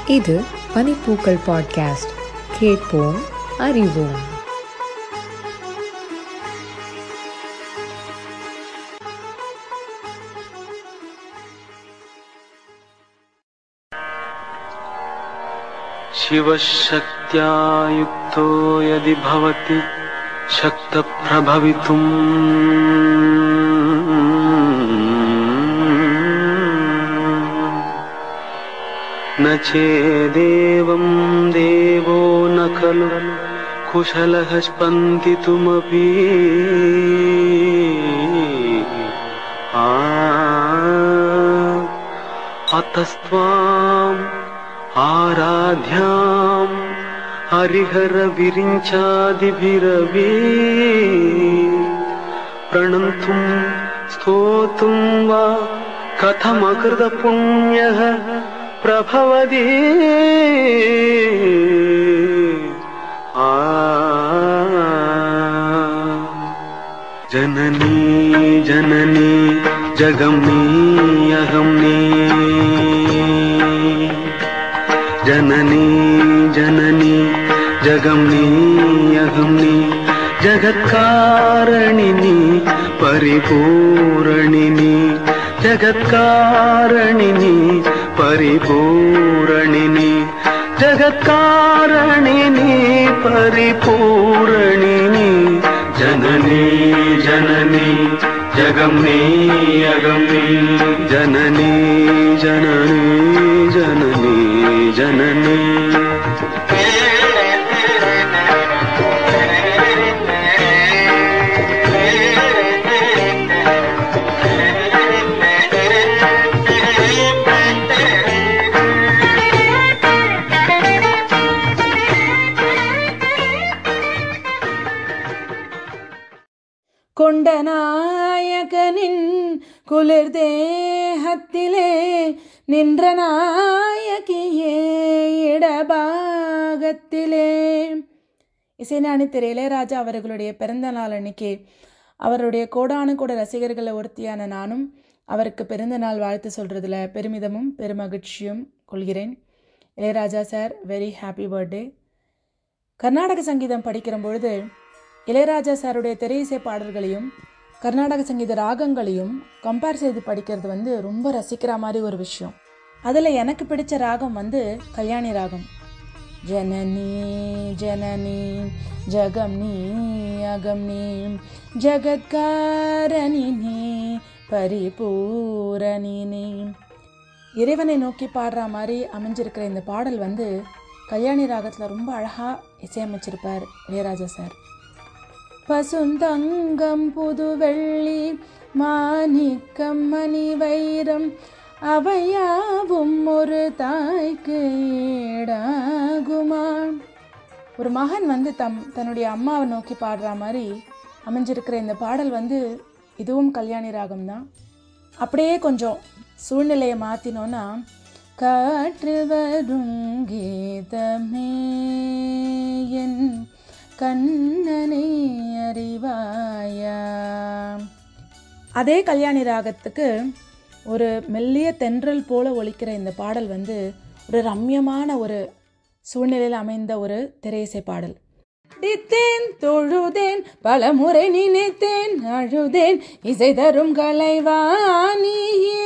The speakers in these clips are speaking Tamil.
இது பனிப்பூக்கள் பாட்காஸ்ட் கேட்போம் அறிவோம் शिवशक्त्या युक्तो यदि भवति शक्तप्रभवितुम् न चेदेवं देवो न खलु कुशलः स्पन्दितुमपि आ अतस्त्वाम् आराध्याम् हरिहरविरिञ्चादिभिरवी प्रणन्तुम् स्तोतुम् वा कथमकृतपुण्यः प्रभवति आ जननी जननी जगम्नी अहम्नी जननी जननी जगम्नी अहम्नी जगत्कारणिनि परिपूरणिनि जगत्कारणिनि परिपूरणिनि जगत्कारणिनि परिपूरणिनि जननी जननी जगम्नी अगम्नी जननी जननी जननी जननी கொண்டநாயகனின் குளிர் தேகத்திலே நின்ற நாயகியே இடபாகத்திலே இசைஞானி திரு இளையராஜா அவர்களுடைய பிறந்த நாள் அன்னைக்கு அவருடைய கோடானு கூட ரசிகர்களை ஒருத்தியான நானும் அவருக்கு பிறந்த நாள் வாழ்த்து சொல்கிறதுல பெருமிதமும் பெருமகிழ்ச்சியும் கொள்கிறேன் Ilaiyaraaja sir very happy birthday Carnatic சங்கீதம் படிக்கிற பொழுது இளையராஜா சாருடைய திரையிசை பாடல்களையும் கர்நாடக சங்கீத ராகங்களையும் கம்பேர் செய்து படிக்கிறது வந்து ரொம்ப ரசிக்கிற மாதிரி ஒரு விஷயம் அதில் எனக்கு பிடிச்ச ராகம் வந்து கல்யாணி ராகம் ஜனனி ஜனனி ஜகம் நீ அகம் நீ ஜகத்காரணி நீ பரிபூரணி நீ இறைவனை நோக்கி பாடுற மாதிரி அமைஞ்சிருக்கிற இந்த பாடல் வந்து கல்யாணி ராகத்தில் ரொம்ப அழகாக இசையமைச்சிருப்பார் இளையராஜா சார் பசுந்தங்கம் புது வெள்ளி மாணிக்கம் மணி வைரம் அவையாவும் ஒரு தாய்க்கு ஈடாகுமா ஒரு மகன் வந்து தம் தன்னுடைய அம்மாவை நோக்கி பாடுற மாதிரி அமைஞ்சிருக்கிற இந்த பாடல் வந்து இதுவும் கல்யாணி ராகம் தான் அப்படியே கொஞ்சம் சூழ்நிலையை மாற்றினோன்னா காற்று வரும் கீதமே என் கண்ணனை அறிவாயா அதே கல்யாணி ராகத்துக்கு ஒரு மெல்லிய தென்றல் போல ஒலிக்கிற இந்த பாடல் வந்து ஒரு ரம்யமான ஒரு சூழ்நிலையில் அமைந்த ஒரு திரையிசை பாடல் தித்தேன் தொழுதேன் பல முறை நினைத்தேன் அழுதேன் இசை தரும் கலைவாணியே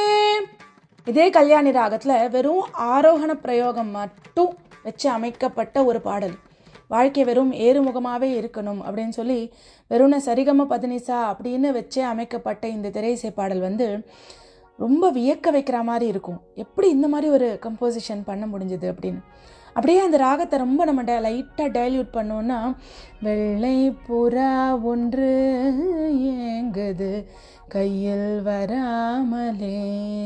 இதே கல்யாணி ராகத்தில் வெறும் ஆரோகண பிரயோகம் மட்டும் வச்சு அமைக்கப்பட்ட ஒரு பாடல் வாழ்க்கை வெறும் ஏறுமுகமாகவே இருக்கணும் அப்படின்னு சொல்லி வெறும் சரிகம பதினிசா அப்படின்னு வச்சே அமைக்கப்பட்ட இந்த திரையிசை பாடல் வந்து ரொம்ப வியக்க வைக்கிற மாதிரி இருக்கும் எப்படி இந்த மாதிரி ஒரு கம்போசிஷன் பண்ண முடிஞ்சது அப்படின்னு அப்படியே அந்த ராகத்தை ரொம்ப நம்ம ட லைட்டாக டைல்யூட் பண்ணோன்னா வெள்ளை புறா ஒன்று ஏங்குது கையில் வராமலே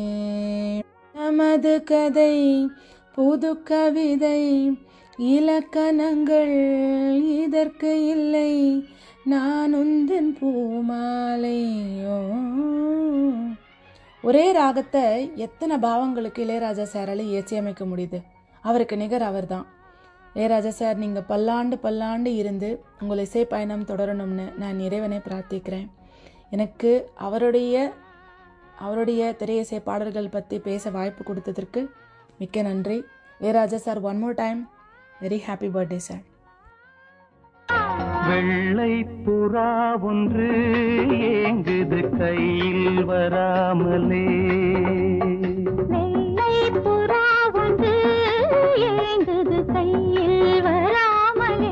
நமது கதை புது கவிதை இலக்கணங்கள் இதற்கு இல்லை நான் உந்தன் பூமாலையோ ஒரே ராகத்தை எத்தனை பாவங்களுக்கு இளையராஜா சாரால் இசையமைக்க முடியுது அவருக்கு நிகர் அவர் தான் இளையராஜா சார் நீங்கள் பல்லாண்டு பல்லாண்டு இருந்து உங்கள் இசை பயணம் தொடரணும்னு நான் இறைவனை பிரார்த்திக்கிறேன் எனக்கு அவருடைய அவருடைய திரையிசை பாடல்கள் பற்றி பேச வாய்ப்பு கொடுத்ததற்கு மிக்க நன்றி Ilaiyaraaja sir one more time very happy birthday sir வெள்ளை புறா ஒன்று ஏங்குது கையில் வராமலே வெள்ளை புறா ஒன்று ஏங்குது கையில் வராமலே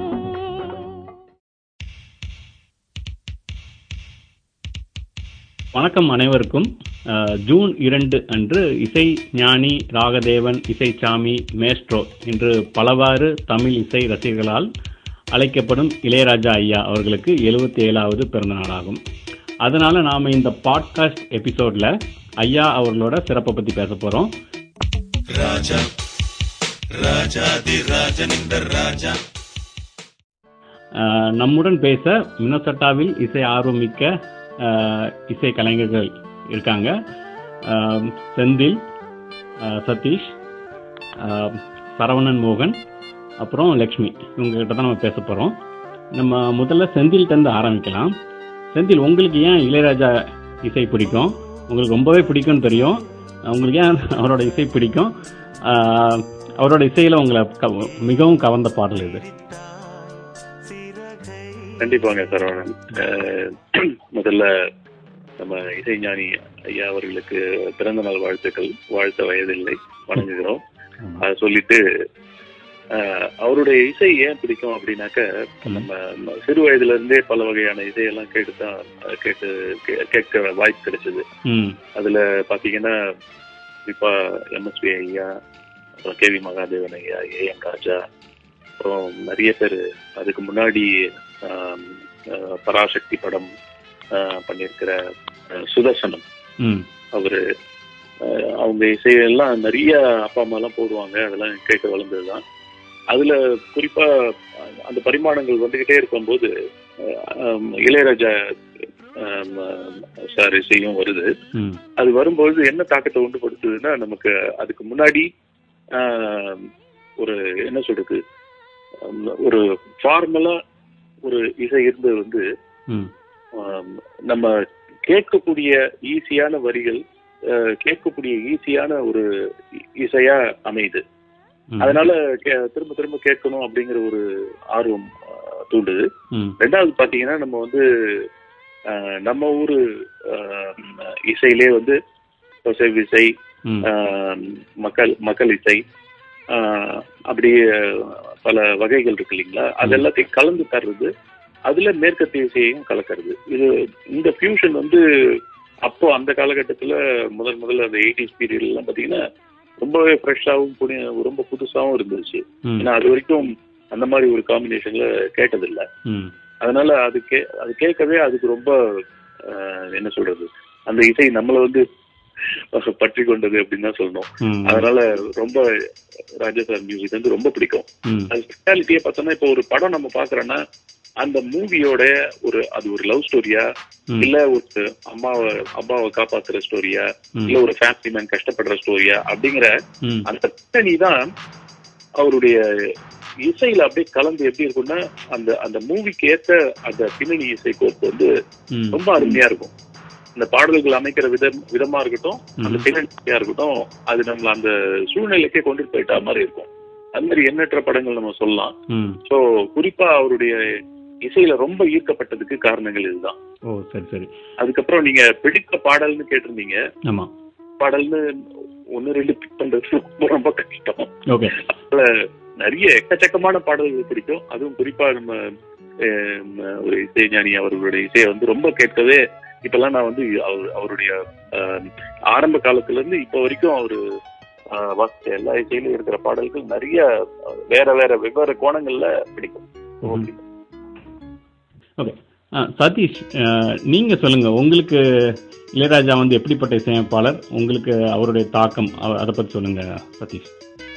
வணக்கம் அனைவருக்கும் அஹ், ஜூன் இரண்டு அன்று இசை ஞானி ராகதேவன் இசைச்சாமி மேஸ்ட்ரோ என்று பலவாறு தமிழ் இசை ரசிகர்களால் அழைக்கப்படும் இளையராஜா ஐயா அவர்களுக்கு எழுபத்தி ஏழாவது பிறந்த நாளாகும் அதனால நாம இந்த பாட்காஸ்ட் எபிசோட்ல ஐயா அவர்களோட சிறப்பை பத்தி பேச போறோம் அஹ், நம்முடன் பேச மினசட்டாவில் இசை ஆர்வமிக்க அஹ், இசை கலைஞர்கள் இருக்காங்க அஹ், செந்தில் அஹ், சதீஷ் அஹ், சரவணன் மோகன் அப்புறம் லக்ஷ்மி இவங்க கிட்ட தான் நம்ம பேச போகிறோம் நம்ம முதல்ல செந்தில்கிட்டருந்து ஆரம்பிக்கலாம் செந்தில் உங்களுக்கு ஏன் இளையராஜா இசை பிடிக்கும் உங்களுக்கு ரொம்பவே பிடிக்கும்னு தெரியும் உங்களுக்கு ஏன் அவரோட இசை பிடிக்கும் அஹ், அவரோட இசையில் உங்களை கவ- மிகவும் கவர்ந்த பாடல் இது கண்டிப்பாங்க சரவணன் அஹ், முதல்ல நம்ம இசைஞானி ஐயா அவர்களுக்கு பிறந்த நாள் வாழ்த்துக்கள் வாழ்த்த வயதில்லை வணங்குகிறோம் அதை சொல்லிட்டு அஹ், அவருடைய இசை ஏன் பிடிக்கும் அப்படின்னாக்க நம்ம நம்ம சிறு வயதுல இருந்தே பல வகையான இசையெல்லாம் கேட்டு தான் அஹ், கேட்டு கே- கேட்க வாய்ப்பு கிடைச்சது ம் அதுல பாத்தீங்கன்னா குறிப்பா எம்எஸ்வி ஐயா அப்புறம் கேவி மகாதேவன் ஐயா ஏ என் ராஜா அப்புறம் நிறைய பேர் அதுக்கு முன்னாடி ஆம், அஹ், பராசக்தி படம் அஹ், பண்ணியிருக்கிற அஹ், சுதர்சனம் ம் அவரு அஹ், அவங்க இசையெல்லாம் நிறைய அப்பா அம்மா எல்லாம் போடுவாங்க அதெல்லாம் கேட்டு வளர்ந்ததுதான் அதுல குறிப்பா அஹ், அந்த பரிமாணங்கள் வந்துகிட்டே இருக்கும்போது அஹ், ஆம், இளையராஜா ஆம், சார் இசையும் வருது ம் அது வரும்பொழுது என்ன தாக்கத்தை உண்டு கொடுத்ததுன்னா நமக்கு அதுக்கு முன்னாடி ஆஹ், ஒரு என்ன சொல்றது ஆம், ஒரு ஃபார்மலா ஒரு இசை இருந்தது வந்து ம் ஆம், நம்ம கேட்கக்கூடிய ஈஸியான வரிகள் ஆஹ், கேட்கக்கூடிய ஈஸியான ஒரு இ- இசையா அமையுது ம். அதனால கே- திரும்ப திரும்ப கேட்கணும் அப்படிங்கிற ஒரு ஆர்வம் ஆஹ், தூண்டுது ம் ரெண்டாவது பாத்தீங்கன்னா நம்ம வந்து ஆஹ், நம்ம ஊரு ஆஹ், இசையிலே வந்து ஒசைவு இசை ம் ஆஹ், மக்கள் மக்கள் இசை ஆஹ், அப்படி பல வகைகள் இருக்கு இல்லைங்களா அது எல்லாத்தையும் கலந்து தர்றது அதுல மேற்கத்திய இசையையும் கலக்கிறது இது இந்த ஃபியூஷன் வந்து அப்போ அந்த காலகட்டத்துல முதல் முதல்ல அந்த எயிட்டிஸ் பீரியட்ல எல்லாம் பாத்தீங்கன்னா ரொம்பவே ஃப்ரெஷ்ஷாகவும் புடி ரொம்ப புதுசாகவும் இருந்துச்சு ம் ஏன்னா அது வரைக்கும் அந்த மாதிரி ஒரு காம்பினேஷன்ல கேட்டதில்லை ம் அதனால அது கே அது கேட்கவே அதுக்கு ரொம்ப ஆஹ், என்ன சொல்றது அந்த இசை நம்மள வந்து பற்றி கொண்டது அப்படின்னு தான் சொல்லணும் ம் அதனால ரொம்ப ராஜசார் மியூசிக் வந்து ரொம்ப பிடிக்கும் ம் அது ஸ்பெஷாலிட்டியே பார்த்தோம்னா இப்போ ஒரு படம் நம்ம பாக்குறோம்னா அந்த மூவியோட ஒரு அது ஒரு லவ் ஸ்டோரியா ம். இல்ல ஒரு அம்மாவை அம்மாவை காப்பாத்துற ஸ்டோரியா ம். இல்ல ஒரு ஃபேமிலி மேன் கஷ்டப்படுற ஸ்டோரியா அப்படிங்கிற ம் அந்த பின்னணி தான் அவருடைய இசையில அப்படியே கலந்து எப்படி இருக்கும்னா அந்த அந்த மூவிக்கு ஏத்த அந்த பின்னணி இசை கோர்ப்பு வந்து ம் ரொம்ப அருமையா இருக்கும் இந்த பாடல்கள் அமைக்கிற விதம் விதமா இருக்கட்டும் அந்த ம். பின்னணியா இருக்கட்டும் அது நம்மள அந்த சூழ்நிலைக்கே கொண்டு போயிட்டா மாதிரி இருக்கும் அது மாதிரி எண்ணற்ற படங்கள் நம்ம சொல்லலாம் ம் சோ குறிப்பா அவருடைய இசையில ரொம்ப ஈர்க்கப்பட்டதுக்கு காரணங்கள் இதுதான் ஓ சரி சரி அதுக்கப்புறம் நீங்க பிடித்த பாடல்னு கேட்டிருந்தீங்க ஆமா பாடல்னு ஒன்னு ரெண்டு பிக் பண்றது ரொம்ப ரொம்ப கஷ்டம் ஓகே அதுல நிறைய எக்கச்சக்கமான பாடல்கள் பிடிக்கும் அதுவும் குறிப்பா நம்ம அஹ், ஒரு இசைஞானி அவர்களுடைய இசையை வந்து ரொம்ப கேட்கவே இப்பெல்லாம் நான் வந்து அவர் அவருடைய அஹ், ஆரம்ப காலத்துல இருந்து இப்ப வரைக்கும் அவரு அஹ், வாசிச்ச எல்லா இசையிலும் இருக்கிற பாடல்கள் நிறைய அஹ், வேற வேற வெவ்வேறு கோணங்கள்ல பிடிக்கும் ரொம்ப ம்ஹும். பிடிக்கும். ஓகே ஆ, சதீஷ் ஆ, நீங்க சொல்லுங்க உங்களுக்கு இளையராஜா வந்து எப்படிப்பட்ட இசையமைப்பாளர் உங்களுக்கு அவருடைய தாக்கம் அவ- அதை பத்தி சொல்லுங்க சதீஷ்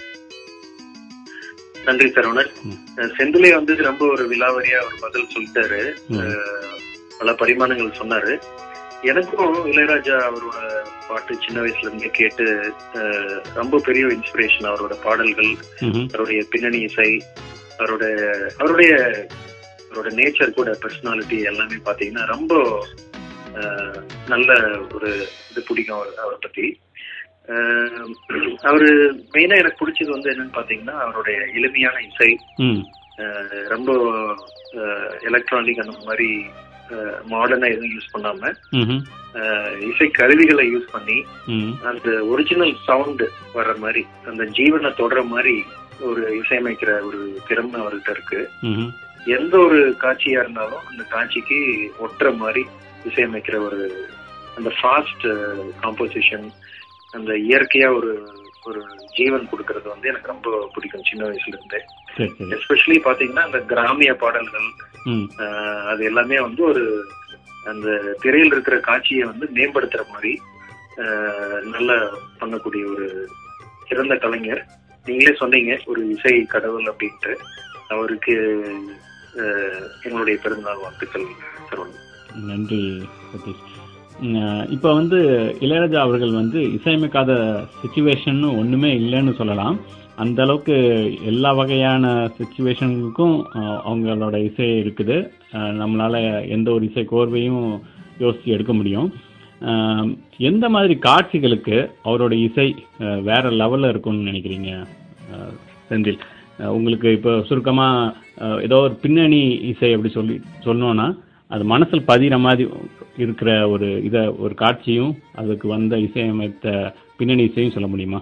நன்றி சரவணன் ம். செந்திலே வந்து ரொம்ப ஒரு விலாவரியா ஒரு பதில் சொல்லிட்டாரு ம். அஹ், பல பரிமாணங்கள் சொன்னாரு எனக்கும் இளையராஜா அவரோட பாட்டு சின்ன வயசுல இருந்து கேட்டு அஹ், ரொம்ப பெரிய இன்ஸ்பிரேஷன் அவரோட பாடல்கள் ம்ஹும். அவருடைய பின்னணி இசை அவருடைய அவருடைய அவரோட நேச்சர் கூட பர்சனாலிட்டி எல்லாமே பாத்தீங்கன்னா ரொம்ப அஹ், நல்ல ஒரு இது பிடிக்கும் அவர்- அவரை பத்தி அஹ், அவரு மெயினா எனக்கு பிடிச்சது வந்து என்னன்னு பாத்தீங்கன்னா அவருடைய எளிமையான இசை ம் அஹ், ரொம்ப எலக்ட்ரானிக் அந்த மாதிரி மாடர்னா எதுவும் யூஸ் பண்ணாம ம்ஹும். அஹ், இசை கருவிகளை யூஸ் பண்ணி ம் அந்த ஒரிஜினல் சவுண்ட் வர்ற மாதிரி அந்த ஜீவனை தொடர மாதிரி ஒரு இசையமைக்கிற ஒரு திறமை அவர்கிட்ட இருக்கு ம்ஹும். எந்த ஒரு காட்சியா இருந்தாலும் அந்த காட்சிக்கு ஒட்டுற மாதிரி இசையமைக்கிற ஒரு அந்த ஃபாஸ்ட் காம்போசிஷன் அந்த இயற்கையா ஒரு ஒரு ஜீவன் கொடுக்கறது வந்து எனக்கு ரொம்ப பிடிக்கும் சின்ன வயசுல இருந்தே சரி சரி எஸ்பெஷலி பாத்தீங்கன்னா அந்த கிராமிய பாடல்கள் ம் ஆஹ், அது எல்லாமே வந்து ஒரு அந்த திரையில் இருக்கிற காட்சியை வந்து மேம்படுத்துற மாதிரி ஆஹ், நல்ல பண்ணக்கூடிய ஒரு சிறந்த கலைஞர் நீங்களே சொன்னீங்க ஒரு இசை கடவுள் அப்படின்ட்டு அவருக்கு ஆஹ், எங்களுடைய பிறந்தநாள் வாழ்த்துக்கள் தருவாங்க நன்றி சதீஷ் இப்போ வந்து இளையராஜா அவர்கள் வந்து இசையமைக்காத சுச்சுவேஷன் ஒன்றுமே இல்லைன்னு சொல்லலாம் அந்த அளவுக்கு எல்லா வகையான சுச்சுவேஷனுக்கும் அவங்களோட இசை இருக்குது அஹ், நம்மளால எந்த ஒரு இசை கோர்வையும் யோசித்து எடுக்க முடியும் அஹ், எந்த மாதிரி காட்சிகளுக்கு அவரோட இசை அஹ், வேற லெவலில் இருக்கும்னு நினைக்கிறீங்க அஹ், செந்தில் அஹ், உங்களுக்கு இப்போ சுருக்கமாக ஏதோ ஒரு பின்னணி இசை அப்படி சொல்லி சொன்னோன்னா அது மனசில் பதிகிற மாதிரி இருக்கிற ஒரு இதை ஒரு காட்சியும் அதுக்கு வந்த இசையமைத்த பின்னணி இசையும் சொல்ல முடியுமா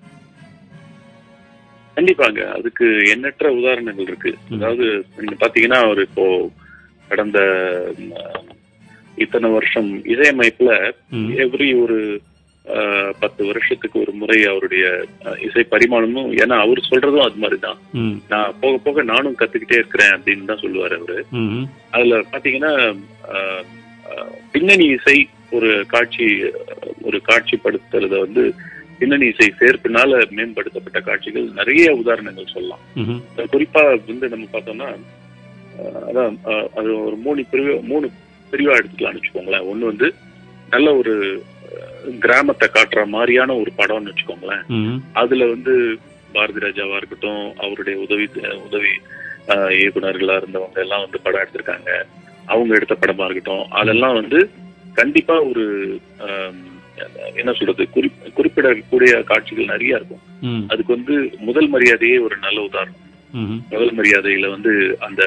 கண்டிப்பாங்க அதுக்கு எண்ணற்ற உதாரணங்கள் இருக்கு அதாவது நீங்க பாத்தீங்கன்னா அவர் இப்போ கடந்த ம், இத்தனை வருஷம் இசையமைப்புல ம். எவ்ரி ஒரு அஹ், பத்து வருஷத்துக்கு ஒரு முறை அவருடைய அஹ், இசை பரிமாணமும் ஏன்னா அவர் சொல்றதும் அது மாதிரிதான் ம் நான் போக போக நானும் கத்துக்கிட்டே இருக்கிறேன் அப்படின்னு தான் சொல்லுவாரு அவரு ம் அதுல பாத்தீங்கன்னா அஹ், அஹ், பின்னணி இசை ஒரு காட்சி அஹ், ஒரு காட்சிப்படுத்துறத வந்து பின்னணி இசை சேர்ப்பினால மேம்படுத்தப்பட்ட காட்சிகள் நிறைய உதாரணங்கள் சொல்லலாம் ம் அஹ் குறிப்பா வந்து நம்ம பார்த்தோம்னா அஹ், அதான் அஹ், அது ஒரு மூணு பிரிவு மூணு பிரிவா எடுத்துக்கலாம்னு வச்சுக்கோங்களேன் ஒண்ணு வந்து நல்ல ஒரு அஹ், கிராமத்தை காட்டுற மாதிரியான ஒரு படம்னு வச்சுக்கோங்களேன் ம் அதுல வந்து பாரதி ராஜாவா இருக்கட்டும் அவருடைய உதவி உதவி ஆஹ், இயக்குனர்களா இருந்தவங்க எல்லாம் வந்து படம் எடுத்திருக்காங்க அவங்க எடுத்த படமா இருக்கட்டும் அதெல்லாம் வந்து கண்டிப்பா ஒரு ஆம், என்ன சொல்றது குறி குறிப்பிடக்கூடிய காட்சிகள் நிறைய இருக்கும் ம் அதுக்கு வந்து முதல் மரியாதையே ஒரு நல்ல உதாரணம் ம் முதல் மரியாதையில வந்து அந்த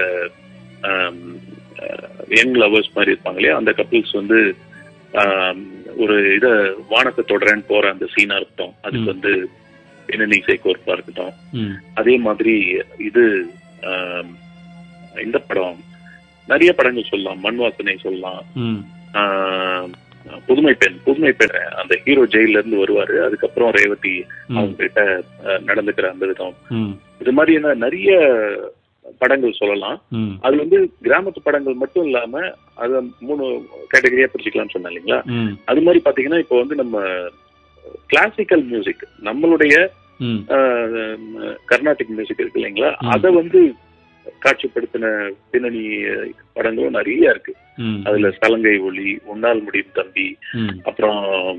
யங் லவர்ஸ் மாதிரி இருப்பாங்க இல்லையா அந்த கப்பிள்ஸ் வந்து ஆம், ஒரு இத வானத்தை தொடரேன்னு போற அந்த சீனா இருக்கட்டும் அதுக்கு ம். வந்து பின்னணி இசை கோர்ப்பா இருக்கட்டும் ம் அதே மாதிரி இது ஆம், இந்த படம் நிறைய படங்கள் சொல்லலாம் மண் வாசனை சொல்லலாம் ம் ஆம், புதுமை பெண் புதுமை பெண் அந்த ஹீரோ ஜெயில இருந்து வருவாரு அதுக்கப்புறம் ரேவதி அவங்க கிட்ட அஹ், நடந்துக்கிற அந்த விதம் ம் இது மாதிரி என்ன நிறைய படங்கள் சொல்லலாம் ம் அது வந்து கிராமத்து படங்கள் மட்டும் இல்லாம அது மூணு கேட்டகரியா பிரிச்சுக்கலாம்னு சொன்னேன் இல்லைங்களா ம் அது மாதிரி பாத்தீங்கன்னா இப்போ வந்து நம்ம கிளாசிக்கல் மியூசிக் நம்மளுடைய ம் ஆஹ், கர்நாடிக் மியூசிக் இருக்கு இல்லைங்களா ம். அதை வந்து காட்சிப்படுத்தின பின்னணி படங்களும் நிறைய இருக்கு ம் அதுல சலங்கை ஒளி உன்னால் முடியும் தம்பி ம் அப்புறம்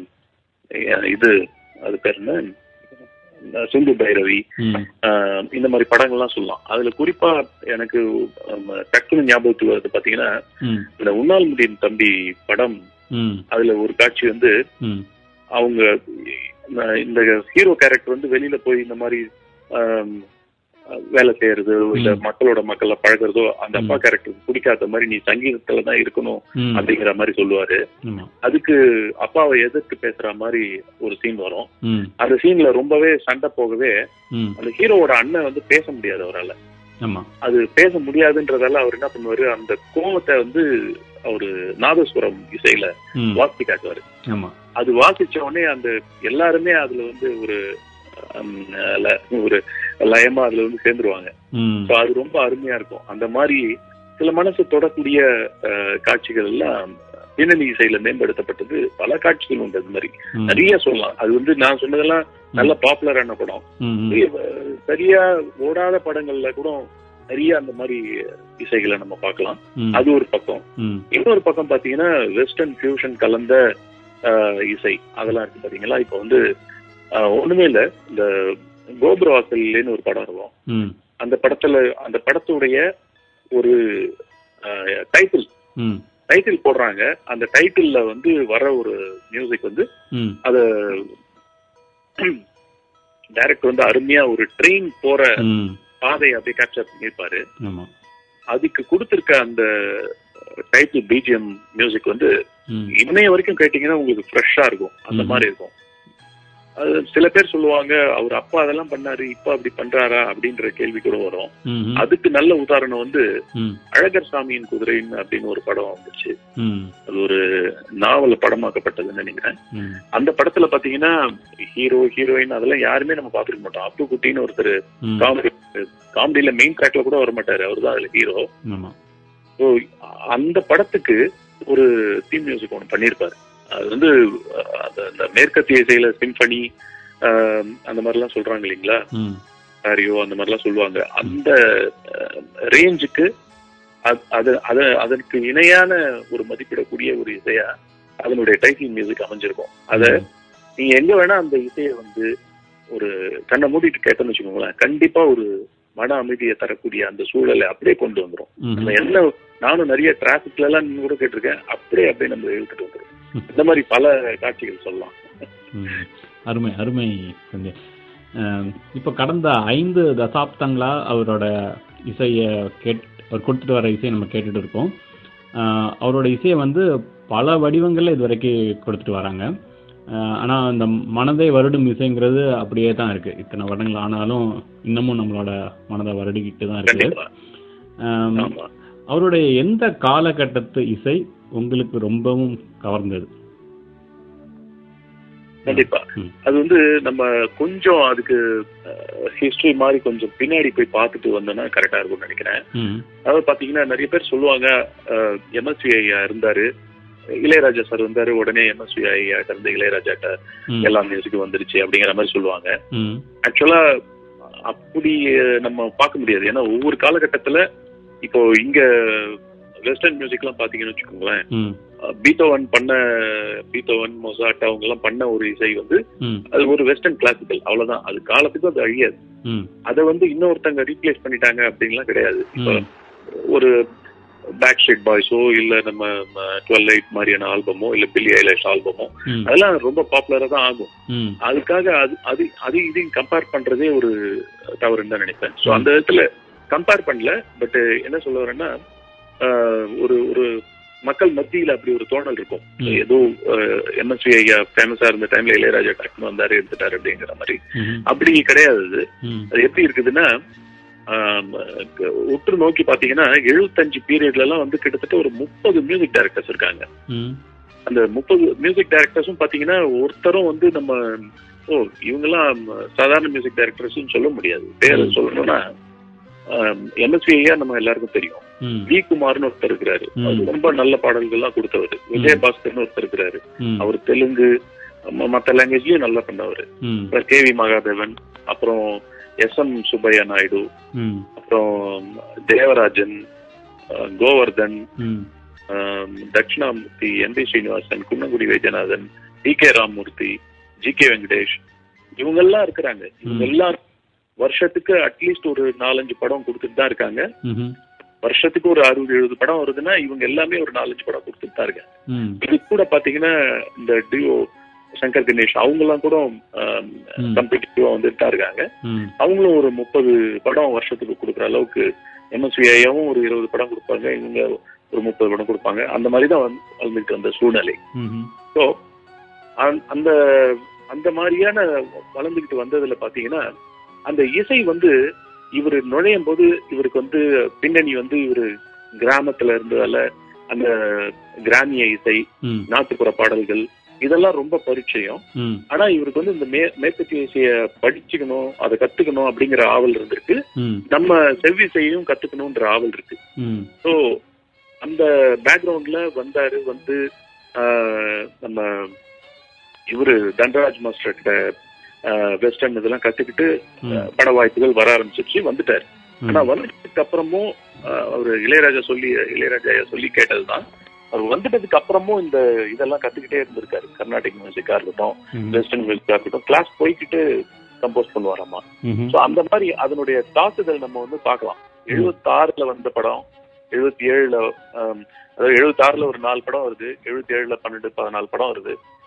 அஹ், இது அது பேர் என்ன அஹ், சிந்து பைரவி ம் ஆஹ், இந்த மாதிரி படங்கள்லாம் சொல்லலாம் அதுல குறிப்பா எனக்கு ஆம், டக்குனு ஞாபகத்துக்கு வருது பாத்தீங்கன்னா ம் இந்த உன்னால் முடியும் தம்பி படம் ம் அதுல ஒரு காட்சி வந்து ம் அவங்க இந்த- இந்த ஹீரோ கேரக்டர் வந்து வெளியில போய் இந்த மாதிரி ஆம், வேலை செய்யறதோ இல்ல ம். மக்களோட மக்கள்ல பழகுறதோ அந்த அப்பா ம். கேரக்டருக்கு பிடிக்காத மாதிரி நீ சங்கீதத்துல தான் இருக்கணும் ம் அப்படிங்கிற மாதிரி சொல்லுவாரு ஆமா அதுக்கு அப்பாவை எதிர்த்து பேசுற மாதிரி ஒரு சீன் வரும் ம் அந்த சீன்ல ரொம்பவே சண்டை போகவே ம் அந்த ஹீரோவோட அண்ணன் வந்து பேச முடியாது அவரால ஆமா அது பேச முடியாதுன்றதால அவர் என்ன பண்ணுவாரு அந்த கோவத்தை வந்து அவரு நாதஸ்வரம் இசையில ம் வாசி காட்டுவாரு ஆமா அது வாசிச்ச உடனே அந்த எல்லாருமே அதுல வந்து ஒரு ஹம், ல- ஒரு லயமா அதுல வந்து சேர்ந்துருவாங்க ம் So அது ரொம்ப அருமையா இருக்கும் அந்த மாதிரி சில மனசு தொடக்கூடிய அஹ், காட்சிகள் எல்லாம் பின்னணி இசையில மேம்படுத்தப்பட்டது பல காட்சிகள் உண்டு அது மாதிரி ம். நிறைய சொல்லலாம் அது வந்து நான் சொன்னதெல்லாம் நல்ல பாப்புலரான படம் ம் ம் பெரிய, அஹ், சரியா ஓடாத படங்கள்ல கூட நிறைய அந்த மாதிரி இசைகளை நம்ம பார்க்கலாம் ம் அது ஒரு பக்கம் ம் இன்னொரு பக்கம் பாத்தீங்கன்னா வெஸ்டர்ன் ஃபியூஷன் கலந்த ஆஹ், இசை அதெல்லாம் இருக்கு பாத்தீங்களா இப்போ வந்து ஆஹ், ஒண்ணுமே இல்ல இந்த கோபுர வாசல்லேன்னு ஒரு படம் இருக்கும் ம் அந்த படத்துல அந்த படத்துடைய ஒரு டைட்டில் ம் டைட்டில் போடுறாங்க அந்த டைட்டில்ல வந்து வர ஒரு மியூசிக் வந்து ம் அத டைரக்டர் வந்து அருமையா ஒரு ட்ரெயின் போற ம் பாதையை அப்படியே கேப்சர் பண்ணியிருப்பாரு ஆமா அதுக்கு கொடுத்திருக்க அந்த டைட்டில் பிஜிஎம் மியூசிக் வந்து ம் இன்னைய வரைக்கும் கேட்டீங்கன்னா உங்களுக்கு ஃப்ரெஷ்ஷா இருக்கும் அந்த ம். மாதிரி இருக்கும் அது சில பேர் சொல்லுவாங்க அவர் அப்பா அதெல்லாம் பண்ணாரு இப்ப அப்படி பண்றாரா அப்படின்ற கேள்வி கூட வரும் ம் ம் அதுக்கு நல்ல உதாரணம் வந்து ம் அழகர் சாமியின் குதிரைன்னு அப்படின்னு ஒரு படம் வந்துச்சு ம் அது ஒரு நாவல படமாக்கப்பட்டதுன்னு நினைக்கிறேன் ம் அந்த படத்துல பாத்தீங்கன்னா ஹீரோ ஹீரோயின் அதெல்லாம் யாருமே நம்ம பாத்துருக்க மாட்டோம் அப்பு குட்டின்னு ஒருத்தர் ம் காமெடி காமெடியில மெயின் ட்ராக்ல கூட வர மாட்டாரு அவர் தான் அதுல ஹீரோ ஆமா ஸோ அந்த படத்துக்கு ஒரு தீம் மியூசிக் ஒன்று பண்ணியிருப்பாரு அது வந்து அஹ், அந்த அந்த மேற்கத்திய இசையில சிம்பனி அந்த மாதிரிலாம் சொல்றாங்க இல்லைங்களா ம் சாரியோ அந்த மாதிரிலாம் சொல்லுவாங்க அந்த ரேஞ்சுக்கு அது அது அதற்கு இணையான ஒரு மதிப்பிடக்கூடிய ஒரு இசையா அதனுடைய டைட்டில் மியூசிக் அமைஞ்சிருக்கும் அத நீங்க எங்க வேணா அந்த இசையை வந்து ஒரு கண்ணை மூடிட்டு கேட்டோம்னு வச்சுக்கோங்களேன் கண்டிப்பா ஒரு மன அமைதியை தரக்கூடிய அந்த சூழலை அப்படியே கொண்டு வந்துரும் ம் நம்ம என்ன நானும் நிறைய டிராபிக்ல எல்லாம் நின்னு கூட கேட்டிருக்கேன் அப்படியே அப்படியே நம்ம இழுத்துட்டு வந்துரும் இந்த மாதிரி பல காட்சிகள் சொல்லலாம் ம். அருமை அருமை சஞ்சய் அஹ், இப்போ கடந்த ஐந்து தசாப்தங்களா அவரோட இசையை கேட் அவர் கொடுத்துட்டு வர இசையை நம்ம கேட்டுட்டு இருக்கோம் அஹ், அவரோட இசையை வந்து பல வடிவங்களில் இது வரைக்கும் கொடுத்துட்டு வராங்க அஹ், ஆனா அந்த மனதை வருடும் இசைங்கிறது அப்படியே தான் இருக்கு இத்தனை வருடங்கள் ஆனாலும் இன்னமும் நம்மளோட மனதை வருடிக்கிட்டு தான் இருக்கு கண்டிப்பா அஹ், ஆமா அவருடைய எந்த காலகட்டத்து இசை உங்களுக்கு ரொம்பவும் கவர்ந்தது கண்டிப்பா ம். அது வந்து நம்ம கொஞ்சம் அதுக்கு ஹிஸ்டரி மாதிரி கொஞ்சம் பின்னாடி போய் பார்த்துட்டு வந்தோம்னா கரெக்டா இருக்கும்னு நினைக்கிறேன் ம் அதாவது பாத்தீங்கன்னா நிறைய பேர் சொல்லுவாங்க எம்எஸ்வி ஐயா இருந்தாரு இளையராஜா சார் வந்தாரு உடனே எம்எஸ்வி ஐயா இருந்து இளையராஜாட்ட ம் எல்லா மியூசிக்கும் வந்துருச்சு அப்படிங்கிற மாதிரி சொல்லுவாங்க ம் ஆக்சுவலா அப்படி அஹ், நம்ம பார்க்க முடியாது ஏன்னா ஒவ்வொரு காலகட்டத்துல இப்போ இங்க வெஸ்டர்ன் மியூசிக்லாம் பாத்தீங்கன்னு வச்சுக்கோங்களேன் ம் பீத்தோவன் பண்ண பீத்தோவன் மொசாட் அவங்க எல்லாம் பண்ண ஒரு இசை வந்து ம் அது ஒரு வெஸ்டர்ன் கிளாசிக்கல் அவ்வளவுதான் அது காலத்துக்கு அது அழியாது ம் அதை வந்து இன்னொருத்தங்க ரீப்ளேஸ் பண்ணிட்டாங்க அப்படின்லாம் கிடையாது இப்போ ம். ஒரு பேக் ஸ்ட்ரீட் பாய்ஸோ இல்ல நம்ம டுவெல் எயிட் மாதிரியான ஆல்பமோ இல்ல பில்லி ஐலேஷ் ஆல்பமோ ம் அதெல்லாம் ரொம்ப பாப்புலரா தான் ஆகும் ம் அதுக்காக அது அது அது இதையும் கம்பேர் பண்றதே ஒரு தவறுன்னு தான் நினைப்பேன் ஸோ அந்த விதத்துல கம்பேர் பண்ணல பட் என்ன சொல்ல வரேன்னா ஆஹ், ஒரு ஒரு மக்கள் மத்தியில அப்படி ஒரு தோணல் இருக்கும் ம். ஏதோ எம்எஸ்வி ஐயா ஃபேமஸா இருந்த டைம்ல இளையராஜா டக்குனு வந்தாரு எடுத்துட்டாரு அப்படிங்கிற மாதிரி ம் அப்படி கிடையாது அது. ம் அது எப்படி இருக்குதுன்னா ஆம், க- உற்று நோக்கி பாத்தீங்கன்னா எழுபத்தஞ்சு பீரியட்ல எல்லாம் வந்து கிட்டத்தட்ட ஒரு முப்பது மியூசிக் டைரக்டர்ஸ் இருக்காங்க ம் அந்த முப்பது மியூசிக் டைரக்டர்ஸும் பாத்தீங்கன்னா ஒருத்தரும் வந்து நம்ம ஓ இவங்கெல்லாம் சாதாரண மியூசிக் டைரக்டர்ஸ் சொல்ல முடியாது பேர் ம். சொல்லணும்னா எம்எஸ்வி ஐயா நம்ம எல்லாருக்கும் தெரியும் ம் வி குமார்னு ஒருத்தர் இருக்கிறாரு ம். அவர் ரொம்ப நல்ல பாடல்கள்லாம் கொடுத்தவர் விஜயபாஸ்கர்னு ஒருத்தர் இருக்கிறாரு ம் அவர் தெலுங்கு ம- மத்த லாங்குவேஜ்லயும் நல்லா பண்ணவர் ம் அப்புறம் கே வி மகாதேவன் அப்புறம் எஸ் எம் சுப்பையா நாயுடு ம் அப்புறம் தேவராஜன் அஹ், கோவர்தன் ம் ஆம், Dakshinamoorthy M P Srinivasan Kunnakudi Vaidyanathan T K Ramamoorthy G K Venkatesh இவங்கெல்லாம் இருக்கிறாங்க இவங்க எல்லாம் வருஷத்துக்கு அட்லீஸ்ட் ஒரு நாலஞ்சு படம் கொடுத்துட்டு தான் இருக்காங்க ம்ஹும். வருஷத்துக்கு ஒரு அறுபது எழுபது படம் வருதுன்னா இவங்க எல்லாமே ஒரு நாலஞ்சு படம் கொடுத்துட்டு தான் இருக்காங்க ம் இது கூட பாத்தீங்கன்னா இந்த டிஓ சங்கர் கணேஷ் அவங்க எல்லாம் கூட ம். கம்பெட்டிட்டிவா வந்துட்டு தான் இருக்காங்க ம் அவங்களும் ஒரு முப்பது படம் வருஷத்துக்கு கொடுக்குற அளவுக்கு எம்எஸ்வி ஐயாவும் ஒரு இருபது படம் கொடுப்பாங்க இவங்க ஒரு முப்பது படம் கொடுப்பாங்க அந்த மாதிரி தான் வந்து வளர்ந்துட்டு வந்த சூழ்நிலை ம்ஹும். ஸோ அந்த அந்த மாதிரியான வளர்ந்துக்கிட்டு வந்ததுல பாத்தீங்கன்னா அந்த இசை வந்து இவர் நுழையும் போது இவருக்கு வந்து பின்னணி வந்து இவர் கிராமத்துல இருந்ததால அந்த கிராமிய இசை ம் நாட்டுப்புற பாடல்கள் இதெல்லாம் ரொம்ப பரிச்சயம் ம் ஆனா இவருக்கு வந்து இந்த மே மேற்கத்திய இசைய படிச்சுக்கணும் அதை கத்துக்கணும் அப்படிங்கிற ஆவல் இருந்திருக்கு ம் நம்ம செவ்விசையும் கத்துக்கணும்ன்ற ஆவல் இருக்கு ம் ஸோ அந்த பேக்ரவுண்ட்ல வந்தாரு வந்து ஆஹ், நம்ம இவரு தண்டராஜ் மாஸ்டர் கிட்ட வெஸ்டர்ன் இதெல்லாம் கத்துக்கிட்டு ம். ஆஹ், பட வாய்ப்புகள் வர ஆரம்பிச்சிருச்சு வந்துட்டாரு ஆனா ம் வந்ததுக்கு அப்புறமும் ஆஹ், அவரு இளையராஜா சொல்லி இளையராஜா ஐயா சொல்லி கேட்டதுதான் அவர் வந்துட்டதுக்கு அப்புறமும் இந்த இதெல்லாம் கத்துக்கிட்டே இருந்திருக்காரு கர்நாடிக் மியூசிக்கா இருக்கட்டும் ம். வெஸ்டர்ன் மியூசிக்கா இருக்கட்டும் கிளாஸ் போய்கிட்டு கம்போஸ் பண்ணுவாராமா ம்ஹும். சோ அந்த மாதிரி அதனுடைய தாக்குதல் நம்ம வந்து பார்க்கலாம் எழுபத்தி ஆறுல வந்த படம் எழுபத்தி ஏழுல ஆம், அதாவது எழுபத்தி ஆறுல ஒரு நாலு படம் வருது எழுபத்தி ஏழுல பன்னெண்டு பதினாலு படம் வருது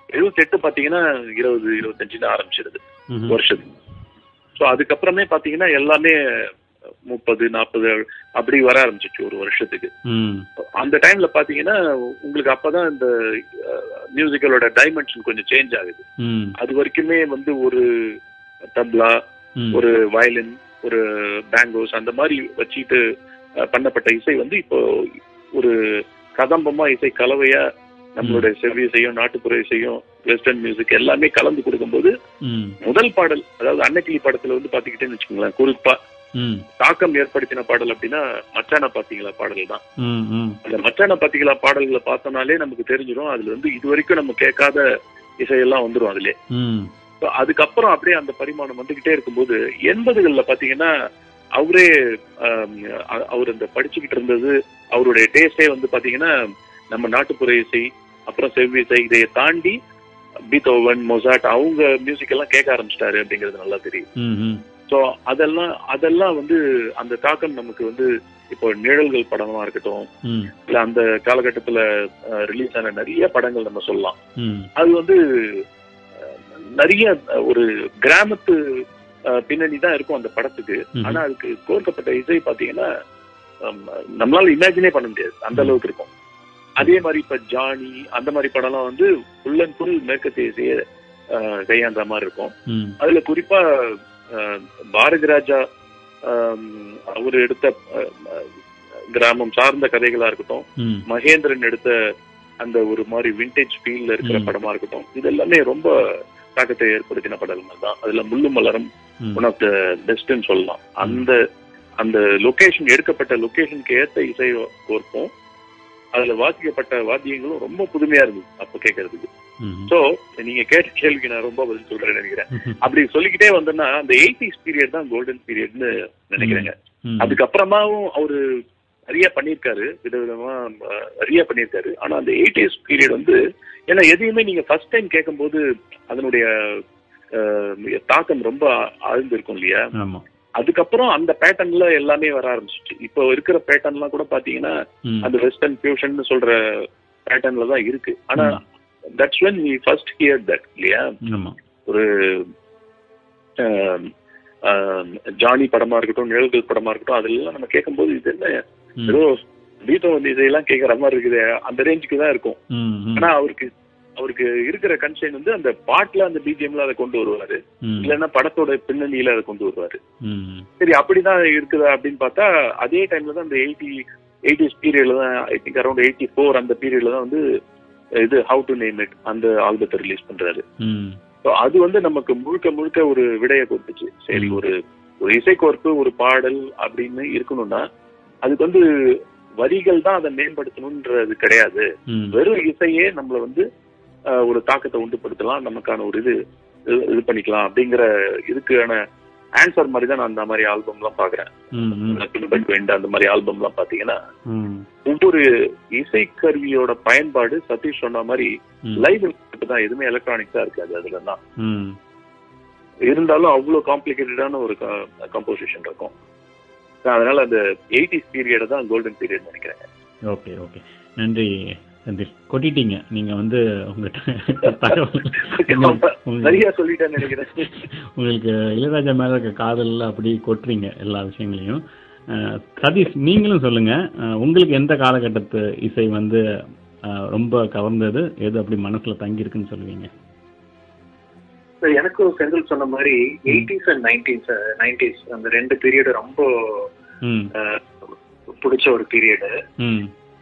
எழுபத்தெட்டு பாத்தீங்கன்னா இருபது இருபத்தஞ்சுன்னு ஆரம்பிச்சிருது ம்ஹும். வருஷத்துக்கு ஸோ அதுக்கப்புறமே பாத்தீங்கன்னா எல்லாமே முப்பது நாற்பது அப்படி வர ஆரம்பிச்சிச்சு ஒரு வருஷத்துக்கு ம் அந்த டைம்ல பாத்தீங்கன்னா உங்களுக்கு அப்பதான் இந்த மியூசிக்கலோட டைமென்ஷன் கொஞ்சம் சேஞ்ச் ஆகுது ம் அது வரைக்குமே வந்து ஒரு தப்லா ம் ஒரு வயலின் ஒரு பேங்கோஸ் அந்த மாதிரி வச்சுட்டு அஹ், பண்ணப்பட்ட இசை வந்து இப்போ ஒரு கதம்பமா இசை கலவையா நம்மளுடைய செவ்வி இசையும் நாட்டுப்புற இசையும் வெஸ்டர்ன் மியூசிக் எல்லாமே கலந்து கொடுக்கும்போது ம் முதல் பாடல் அதாவது அன்னக்கிளி படத்துல வந்து பாத்துக்கிட்டேன்னு வச்சுக்கோங்களேன் குறிப்பா ம் தாக்கம் ஏற்படுத்தின பாடல் அப்படின்னா மச்சான பாத்தீங்களா பாடல் தான் ம் ம் அந்த மச்சான பாத்தீங்களா பாடல்களை பார்த்தோம்னாலே நமக்கு தெரிஞ்சிடும் அதுல வந்து இது வரைக்கும் நம்ம கேட்காத இசையெல்லாம் வந்துரும் அதுல ம் So, அதுக்கப்புறம் அப்படியே அந்த பரிமாணம் வந்துகிட்டே இருக்கும்போது எண்பதுகள்ல பாத்தீங்கன்னா அவரே ஆம், அ- அவர் அந்த படிச்சுக்கிட்டு இருந்தது அவருடைய டேஸ்டே வந்து பாத்தீங்கன்னா நம்ம நாட்டுப்புற இசை அப்புறம் செவ்வி இசை இதை தாண்டி பீத்தோவன் மொசாட் அவங்க மியூசிக் எல்லாம் கேட்க ஆரம்பிச்சிட்டாரு அப்படிங்கிறது நல்லா தெரியும் ம் ம் ஸோ அதெல்லாம் அதெல்லாம் வந்து அந்த தாக்கம் நமக்கு வந்து இப்போ நிழல்கள் படமா இருக்கட்டும் ம் இல்ல அந்த காலகட்டத்துல ரிலீஸ் ஆன நிறைய படங்கள் நம்ம சொல்லலாம் ம் அது வந்து அஹ், நிறைய அஹ், ஒரு கிராமத்து அஹ், பின்னணி தான் இருக்கும் அந்த படத்துக்கு ம்ஹும். ஆனா அதுக்கு கோர்க்கப்பட்ட இசை பாத்தீங்கன்னா ஹம், நம்மளால இமேஜினே பண்ண முடியாது அந்த அளவுக்கு இருக்கும் அதே மாதிரி இப்ப ஜானி அந்த மாதிரி படம்லாம் வந்து ஃபுல் அண்ட் ஃபுல் மேற்கத்திய இசையை அஹ், கையாண்ட மாதிரி இருக்கும் ம் அதுல குறிப்பா அஹ், பாரதி ராஜா அவர் எடுத்த அஹ், அஹ், கிராமம் சார்ந்த கதைகளா இருக்கட்டும் ம் மகேந்திரன் எடுத்த அந்த ஒரு மாதிரி விண்டேஜ் ஃபீல்ல இருக்கிற ம். படமா இருக்கட்டும் இது எல்லாமே ரொம்ப தாக்கத்தை ஏற்படுத்தின படங்கள் தான் அதுல முள்ளும் மலரும் ம் ஒன் ஆஃப் த பெஸ்ட்னு சொல்லலாம் அந்த அந்த லொகேஷன் எடுக்கப்பட்ட லொகேஷனுக்கு ஏத்த இசை கோர்ப்பும் அதுல வாசிக்கப்பட்ட வாத்தியங்களும் ரொம்ப புதுமையா இருந்தது அப்ப கேட்கறதுக்கு ம் சோ நீங்க கேட்ட கேள்விக்கு நான் ரொம்ப பதில் சொல்றேன்னு நினைக்கிறேன் அப்படி சொல்லிக்கிட்டே வந்தோம்னா அந்த எயிட்டிஸ் பீரியட் தான் கோல்டன் பீரியட்னு நினைக்கிறேங்க ம் அதுக்கப்புறமாவும் அவரு நிறைய பண்ணியிருக்காரு விதவிதமா அஹ், நிறைய பண்ணியிருக்காரு ஆனா அந்த எயிட்டிஸ் பீரியட் வந்து ஏன்னா எதையுமே நீங்க ஃபர்ஸ்ட் டைம் கேட்கும்போது அதனுடைய அஹ், தாக்கம் ரொம்ப ஆழ்ந்திருக்கும் இல்லையா ஆமா அதுக்கப்புறம் அந்த பேட்டர்ன்ல எல்லாமே வர ஆரம்பிச்சிச்சு இப்போ இருக்கிற பேட்டர்ன்லாம் கூட பாத்தீங்கன்னா ம் அந்த வெஸ்டர்ன் ஃபியூஷன் சொல்ற பேட்டர்ன்ல தான் இருக்கு ஆனா that's when we first hear that இல்லையா ஆமா ஒரு ஆம், ஆம், ஜானி படமா இருக்கட்டும் நிழல்கள் படமா இருக்கட்டும் அதெல்லாம் நம்ம கேட்கும்போது இது என்ன ம் ஏதோ பீட்டோ வந்து இதையெல்லாம் கேட்கற மாதிரி இருக்குது அந்த ரேஞ்சுக்கு தான் இருக்கும் ம் ம் ஆனா அவருக்கு அவருக்கு இருக்கிற கன்சைன் வந்து அந்த பாட்டுல அந்த பிஜிஎம்ல அதை கொண்டு வருவாரு ம் இல்லைன்னா படத்தோட பின்னணியில அதை கொண்டு வருவாரு ம் சரி அப்படிதான் இருக்குதா அப்படின்னு பார்த்தா அதே டைம்ல தான் அந்த எயிட்டி எயிட்டிஸ் பீரியட்ல தான் I think around eighty four அந்த பீரியட்ல தான் வந்து இது ஹவு டு நேம் இட் அந்த ஆல்பத்தை ரிலீஸ் பண்றாரு ம் So அது வந்து நமக்கு முழுக்க முழுக்க ஒரு விடையை கொடுத்துச்சு சரி ம். ஒரு ஒரு இசைக்கோர்ப்பு ஒரு பாடல் அப்படின்னு இருக்கணும்னா அதுக்கு வந்து வரிகள் தான் அதை மேம்படுத்தணுன்றது கிடையாது ம் வெறும் இசையே நம்மள வந்து அஹ், ஒரு தாக்கத்தை உண்டுபடுத்தலாம் நமக்கான ஒரு இது இது- இது பண்ணிக்கலாம் அப்படிங்கிற இதுக்கான ஆன்சர் மாதிரி தான் நான் அந்த மாதிரி ஆல்பம்லாம் பாக்குறேன் ம் ம் பின்பட் வேண்ட அந்த மாதிரி ஆல்பம்லாம் பாத்தீங்கன்னா ம் ஒவ்வொரு இசைக்கருவியோட பயன்பாடு சதீஷ் சொன்ன மாதிரி ம் லைவ் தான் எதுவுமே எலக்ட்ரானிக்ஸா இருக்காது அதுல தான் ம் இருந்தாலும் அவ்வளவு காம்ப்ளிகேட்டடான ஒரு கம்போசிஷன் இருக்கும் அதனால அந்த எயிட்டிஸ் பீரியட் தான் கோல்டன் பீரியட் நினைக்கிறேன் ஓகே ஓகே நன்றி செந்தில் கொட்டிட்டீங்க நீங்க வந்து உங்ககிட்ட தகவல் உங்க- சரியா சொல்லிட்டேன்னு நினைக்கிறேன் உங்களுக்கு இளையராஜா மேல இருக்க காதல்ல அப்படி கொட்டுறீங்க எல்லா விஷயங்களையும் அஹ், சதீஷ் நீங்களும் சொல்லுங்க அஹ், உங்களுக்கு எந்த காலகட்டத்து இசை வந்து அஹ், ரொம்ப கவர்ந்தது எது அப்படி மனசுல தங்கி இருக்குன்னு சொல்லுவீங்க So, எனக்கும் செந்தில் சொன்ன மாதிரி எயிட்டிஸ் அண்ட் நைன்டீஸ் நைன்டிஸ் அந்த ரெண்டு பீரியடு ரொம்ப ம் அஹ், பிடிச்ச ஒரு பீரியடு ம்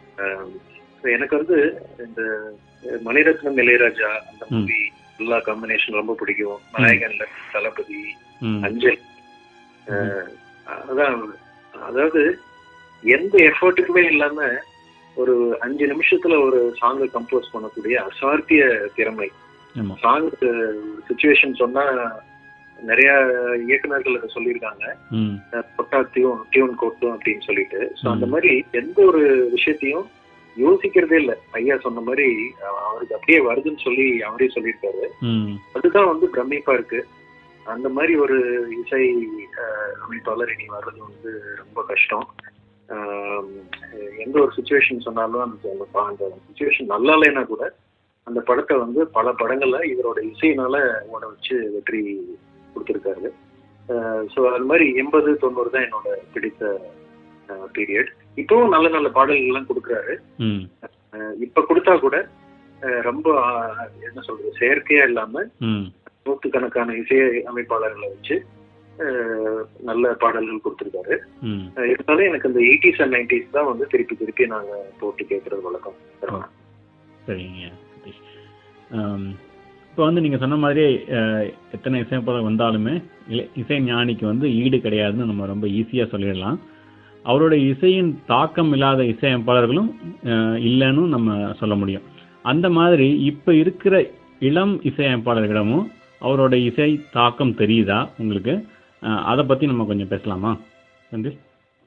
எனக்கு வந்து இந்த மணிரத்னம் இளையராஜா அந்த ம். மூவி எல்லா காம்பினேஷன் ரொம்ப பிடிக்கும் நாயகன்ல தளபதி ம் அஞ்சல் அஹ், அதான் அதாவது எந்த எஃபர்ட்டுக்குமே இல்லாம ஒரு அஞ்சு நிமிஷத்துல ஒரு சாங்கை கம்போஸ் பண்ணக்கூடிய அசாத்திய திறமை ஆமா சாங் சுச்சுவேஷன் சொன்னா நிறைய இயக்குனர்கள் அதை சொல்லியிருக்காங்க ம் அஹ் தொட்டா டியூன் டியூன் கொட்டும் அப்படின்னு சொல்லிட்டு ஸோ அந்த ம். மாதிரி எந்த ஒரு விஷயத்தையும் யோசிக்கிறதே இல்லை ஐயா சொன்ன மாதிரி அஹ் அவருக்கு அப்படியே வருதுன்னு சொல்லி அவரே சொல்லியிருக்காரு ம் அதுதான் வந்து பிரமிப்பா இருக்கு அந்த மாதிரி ஒரு இசை அஹ், அமைப்பாளர் இனி வர்றது வந்து ரொம்ப கஷ்டம் ஆம், எந்த ஒரு சுச்சுவேஷன் சொன்னாலும் அந்த அந்த பா- அந்த சுச்சுவேஷன் நல்லா இல்லைன்னா கூட அந்த படத்தை வந்து பல படங்கள்ல இவரோட இசையினால ஓட வச்சு வெற்றி கொடுத்துருக்காரு ஸோ அது மாதிரி எண்பது தொண்ணூறு தான் என்னோட பிடித்த பீரியட் இப்பவும் நல்ல நல்ல பாடல்கள்லாம் கொடுக்குறாரு ம் அஹ் இப்ப கொடுத்தா கூட அஹ் ரொம்ப அஹ், என்ன சொல்றது செயற்கையா இல்லாம ம் நூற்றுக்கணக்கான இசை அமைப்பாளர்களை வச்சு அஹ், நல்ல பாடல்கள் கொடுத்துருக்காரு ம் அஹ் இருந்தாலும் எனக்கு இந்த எயிட்டிஸ் அண்ட் நைன்டிஸ் தான் வந்து திருப்பி திருப்பி நாங்க போட்டு கேட்கறது வழக்கம் சரிங்க சதீஷ் ஆம், இப்போ வந்து நீங்கள் சொன்ன மாதிரி அஹ், எத்தனை இசையமைப்பாளர் வந்தாலுமே இலை- இசை ஞானிக்கு வந்து ஈடு கிடையாதுன்னு நம்ம ரொம்ப ஈஸியாக சொல்லிடலாம் அவரோட இசையின் தாக்கம் இல்லாத இசையமைப்பாளர்களும் அஹ், இல்லைன்னு நம்ம சொல்ல முடியும் அந்த மாதிரி இப்போ இருக்கிற இளம் இசையமைப்பாளர்களிடமும் அவரோட இசை தாக்கம் தெரியுதா உங்களுக்கு அஹ், அதை பற்றி நம்ம கொஞ்சம் பேசலாமா செந்தில்